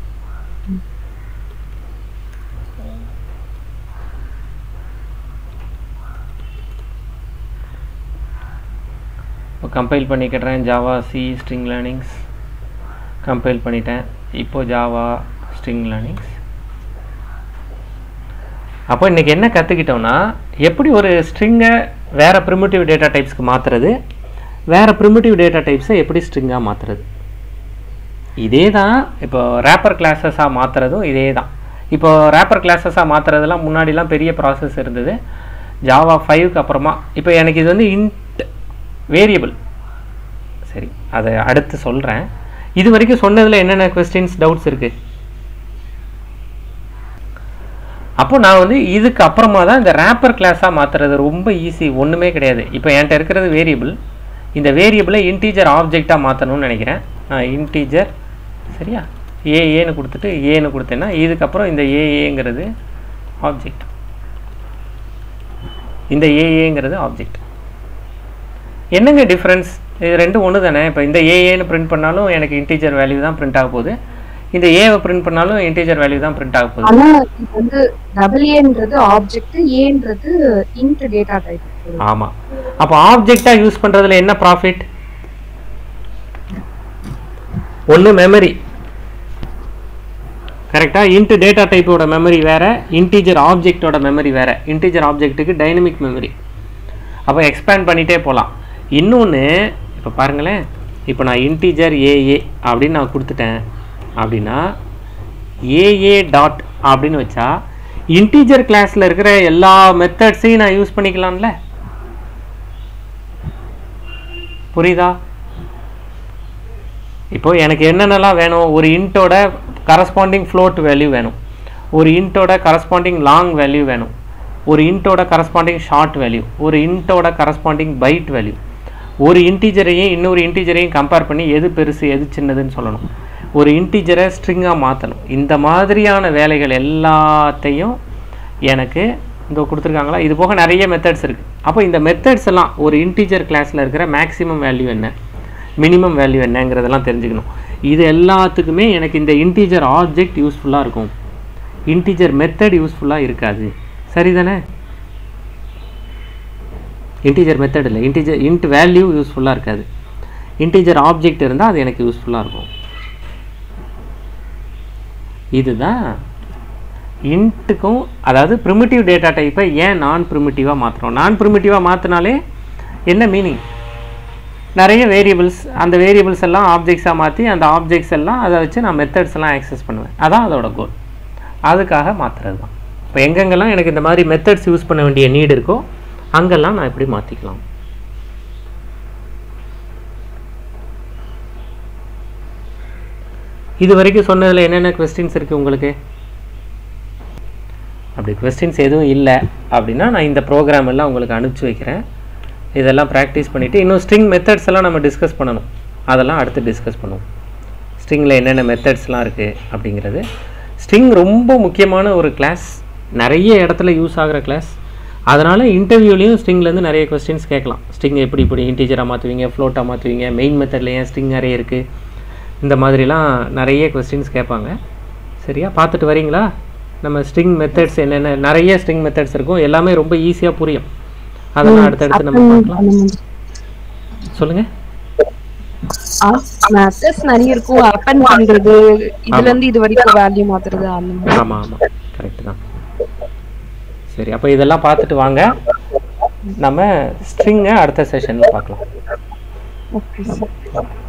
இப்போ கம்பைல் பண்ணிக்கிறேன் javac string learnings compile பண்ணிட்டேன் இப்போ ஜாவா ஸ்ட்ரிங் லேர்னிங்ஸ் அப்போ இன்றைக்கி என்ன கற்றுக்கிட்டோம்னா எப்படி ஒரு ஸ்ட்ரிங்கை வேறு ப்ரிமிட்டிவ் டேட்டா டைப்ஸ்க்கு மாற்றுறது வேறு ப்ரிமிட்டிவ் டேட்டா டைப்ஸை எப்படி ஸ்ட்ரிங்காக மாற்றுறது இதே தான் இப்போ ரேப்பர் கிளாஸஸாக மாற்றுறதும் இதே தான் இப்போ ரேப்பர் கிளாஸஸாக மாற்றுறதெல்லாம் முன்னாடிலாம் பெரிய ப்ராசஸ் இருந்தது ஜாவா ஃபைவ்க்கு அப்புறமா இப்போ எனக்கு இது வந்து இன்ட் வேரியபிள் சரி அதை அடுத்து சொல்கிறேன் இது வரைக்கும் சொன்னதில் என்னென்ன கொஸ்டின்ஸ் டவுட்ஸ் இருக்குது அப்போ நான் வந்து இதுக்கு அப்புறமா தான் இந்த ரேப்பர் கிளாஸாக மாற்றுறது ரொம்ப ஈஸி ஒன்றுமே கிடையாது இப்போ என்கிட்ட இருக்கிறது வேரியபிள் இந்த வேரியபிளை இன்டீஜர் ஆப்ஜெக்டாக மாற்றணும்னு நினைக்கிறேன் இன்டீஜர் சரியா ஏஏன்னு கொடுத்துட்டு ஏன்னு கொடுத்தேன்னா இதுக்கப்புறம் இந்த ஏஏங்கிறது ஆப்ஜெக்ட் இந்த ஏஏங்கிறது ஆப்ஜெக்ட் என்னங்க டிஃப்ரென்ஸ் இது ரெண்டும் ஒன்று தானே இப்போ இந்த ஏஏன்னு பிரிண்ட் பண்ணாலும் எனக்கு இன்டீஜர் வேல்யூ தான் பிரிண்ட் ஆக போகுது இந்த ஏவை பிரிண்ட் பண்ணாலும் இன்டீஜர் வேல்யூ தான் பிரிண்ட் ஆக போகுது ஆனா இது வந்து டபுள் ஏன்றது ஆப்ஜெக்ட் ஏன்றது இன்ட் டேட்டா டைப் ஆமாம் அப்போ ஆப்ஜெக்டாக யூஸ் பண்ணுறதுல என்ன ப்ராஃபிட் ஒன்று மெமரி கரெக்டாக இன்ட்டு டேட்டா டைப்போட மெமரி வேறு இன்டீஜர் ஆப்ஜெக்டோட மெமரி வேறு இன்டீஜர் ஆப்ஜெக்ட்டுக்கு டைனமிக் மெமரி அப்போ எக்ஸ்பேண்ட் பண்ணிகிட்டே போகலாம் இன்னொன்று இப்போ பாருங்களேன் இப்போ நான் இன்டீஜர் ஏஏ அப்படின்னு நான் கொடுத்துட்டேன் அப்படின்னா ஏஏ டாட் அப்படின்னு வச்சா இன்டீஜர் கிளாஸில் இருக்கிற எல்லா மெத்தட்ஸையும் நான் யூஸ் பண்ணிக்கலாம்ல புரியுதா இப்போ எனக்கு என்னென்னலாம் வேணும் ஒரு இன்ட்டோட கரஸ்பாண்டிங் ஃப்ளோட் வேல்யூ வேணும் ஒரு இன்ட்டோட கரஸ்பாண்டிங் லாங் வேல்யூ வேணும் ஒரு இன்ட்டோட கரஸ்பாண்டிங் ஷார்ட் வேல்யூ ஒரு இன்ட்டோட கரஸ்பாண்டிங் பைட் வேல்யூ ஒரு இன்டீஜரையும் இன்னொரு இன்டீஜரையும் கம்பேர் பண்ணி எது பெருசு எது சின்னதுன்னு சொல்லணும் ஒரு இன்டீஜரை ஸ்ட்ரிங்காக மாற்றணும் இந்த மாதிரியான வேலைகள் எல்லாத்தையும் எனக்கு இங்கே கொடுத்துருக்காங்களா இது போக நிறைய மெத்தட்ஸ் இருக்குது அப்போ இந்த மெத்தட்ஸ் எல்லாம் ஒரு இன்டீஜர் கிளாஸில் இருக்கிற மேக்ஸிமம் வேல்யூ என்ன மினிமம் வேல்யூ என்னங்கிறதெல்லாம் தெரிஞ்சுக்கணும் இது எல்லாத்துக்குமே எனக்கு இந்த இன்டீஜர் ஆப்ஜெக்ட் யூஸ்ஃபுல்லாக இருக்கும் இன்டீஜர் மெத்தட் யூஸ்ஃபுல்லாக இருக்காது சரிதானே இன்டீஜர் மெத்தட் இல்லை இன்டீஜர் இன்ட் வேல்யூ யூஸ்ஃபுல்லாக இருக்காது இன்டீஜர் ஆப்ஜெக்ட் இருந்தால் அது எனக்கு யூஸ்ஃபுல்லாக இருக்கும் இதுதான் இன்ட்டுக்கும் அதாவது ப்ரிமிட்டிவ் டேட்டா டைப்பை ஏன் நான் ப்ரிமிட்டிவாக மாற்றுறோம் நான் ப்ரிமிட்டிவாக மாற்றினாலே என்ன மீனிங் நிறைய வேரியபிள்ஸ் அந்த வேரியபிள்ஸ் எல்லாம் ஆப்ஜெக்ட்ஸாக மாற்றி அந்த ஆப்ஜெக்ட்ஸ் எல்லாம் அதை வச்சு நான் மெத்தட்ஸ் எல்லாம் ஆக்சஸ் பண்ணுவேன் அதான் அதோட கோல் அதுக்காக மாற்றுறது தான் இப்போ எங்கெங்கெல்லாம் எனக்கு இந்த மாதிரி மெத்தட்ஸ் யூஸ் பண்ண வேண்டிய நீடு இருக்கோ அங்கெல்லாம் நான் இப்படி மாற்றிக்கலாம் இது வரைக்கும் சொன்னதில் என்னென்ன கொஸ்டின்ஸ் இருக்குது உங்களுக்கு அப்படி கொஸ்டின்ஸ் எதுவும் இல்லை அப்படின்னா நான் இந்த ப்ரோக்ராம் எல்லாம் உங்களுக்கு அனுப்பிச்சி வைக்கிறேன் இதெல்லாம் ப்ராக்டிஸ் பண்ணிவிட்டு இன்னும் ஸ்ட்ரிங் மெத்தட்ஸ் எல்லாம் நம்ம டிஸ்கஸ் பண்ணணும் அதெல்லாம் அடுத்து டிஸ்கஸ் பண்ணுவோம் ஸ்ட்ரிங்கில் என்னென்ன மெத்தட்ஸ்லாம் இருக்குது அப்படிங்கிறது ஸ்ட்ரிங் ரொம்ப முக்கியமான ஒரு கிளாஸ் நிறைய இடத்துல யூஸ் ஆகிற கிளாஸ் அதனால் இன்டர்வியூலையும் ஸ்ட்ரிங்லேருந்து நிறைய கொஸ்டின்ஸ் கேட்கலாம் ஸ்ட்ரிங் எப்படி இப்படி இன்டீஜராக மாற்றுவீங்க ஃப்ளோட்டாக மாற்றுவீங்க மெயின் மெத்தடில் ஏன் ஸ்ட்ரிங் நிறைய இருக்குது இந்த மாதிரிலாம் நிறைய கொஸ்டின்ஸ் கேட்பாங்க சரியா பார்த்துட்டு வரீங்களா நம்ம ஸ்ட்ரிங் மெத்தட்ஸ் என்னென்ன நிறைய ஸ்ட்ரிங் மெத்தட்ஸ் இருக்கும் எல்லாமே ரொம்ப ஈஸியாக புரியும் அதெல்லாம் அடுத்தடுத்து நம்ம பார்க்கலாம் சொல்லுங்கள் மெத்தட்ஸ் நிறைய இருக்கும் அப்பன் பண்றது இதுல இருந்து இது வரைக்கும் வேல்யூ மாத்துறது அந்த மாதிரி ஆமாம் ஆமாம் கரெக்டு தான் சரி அப்போ இதெல்லாம் பார்த்துட்டு வாங்க நம்ம ஸ்ட்ரிங்கை அடுத்த செஷனில் பார்க்கலாம் ஓகே சார்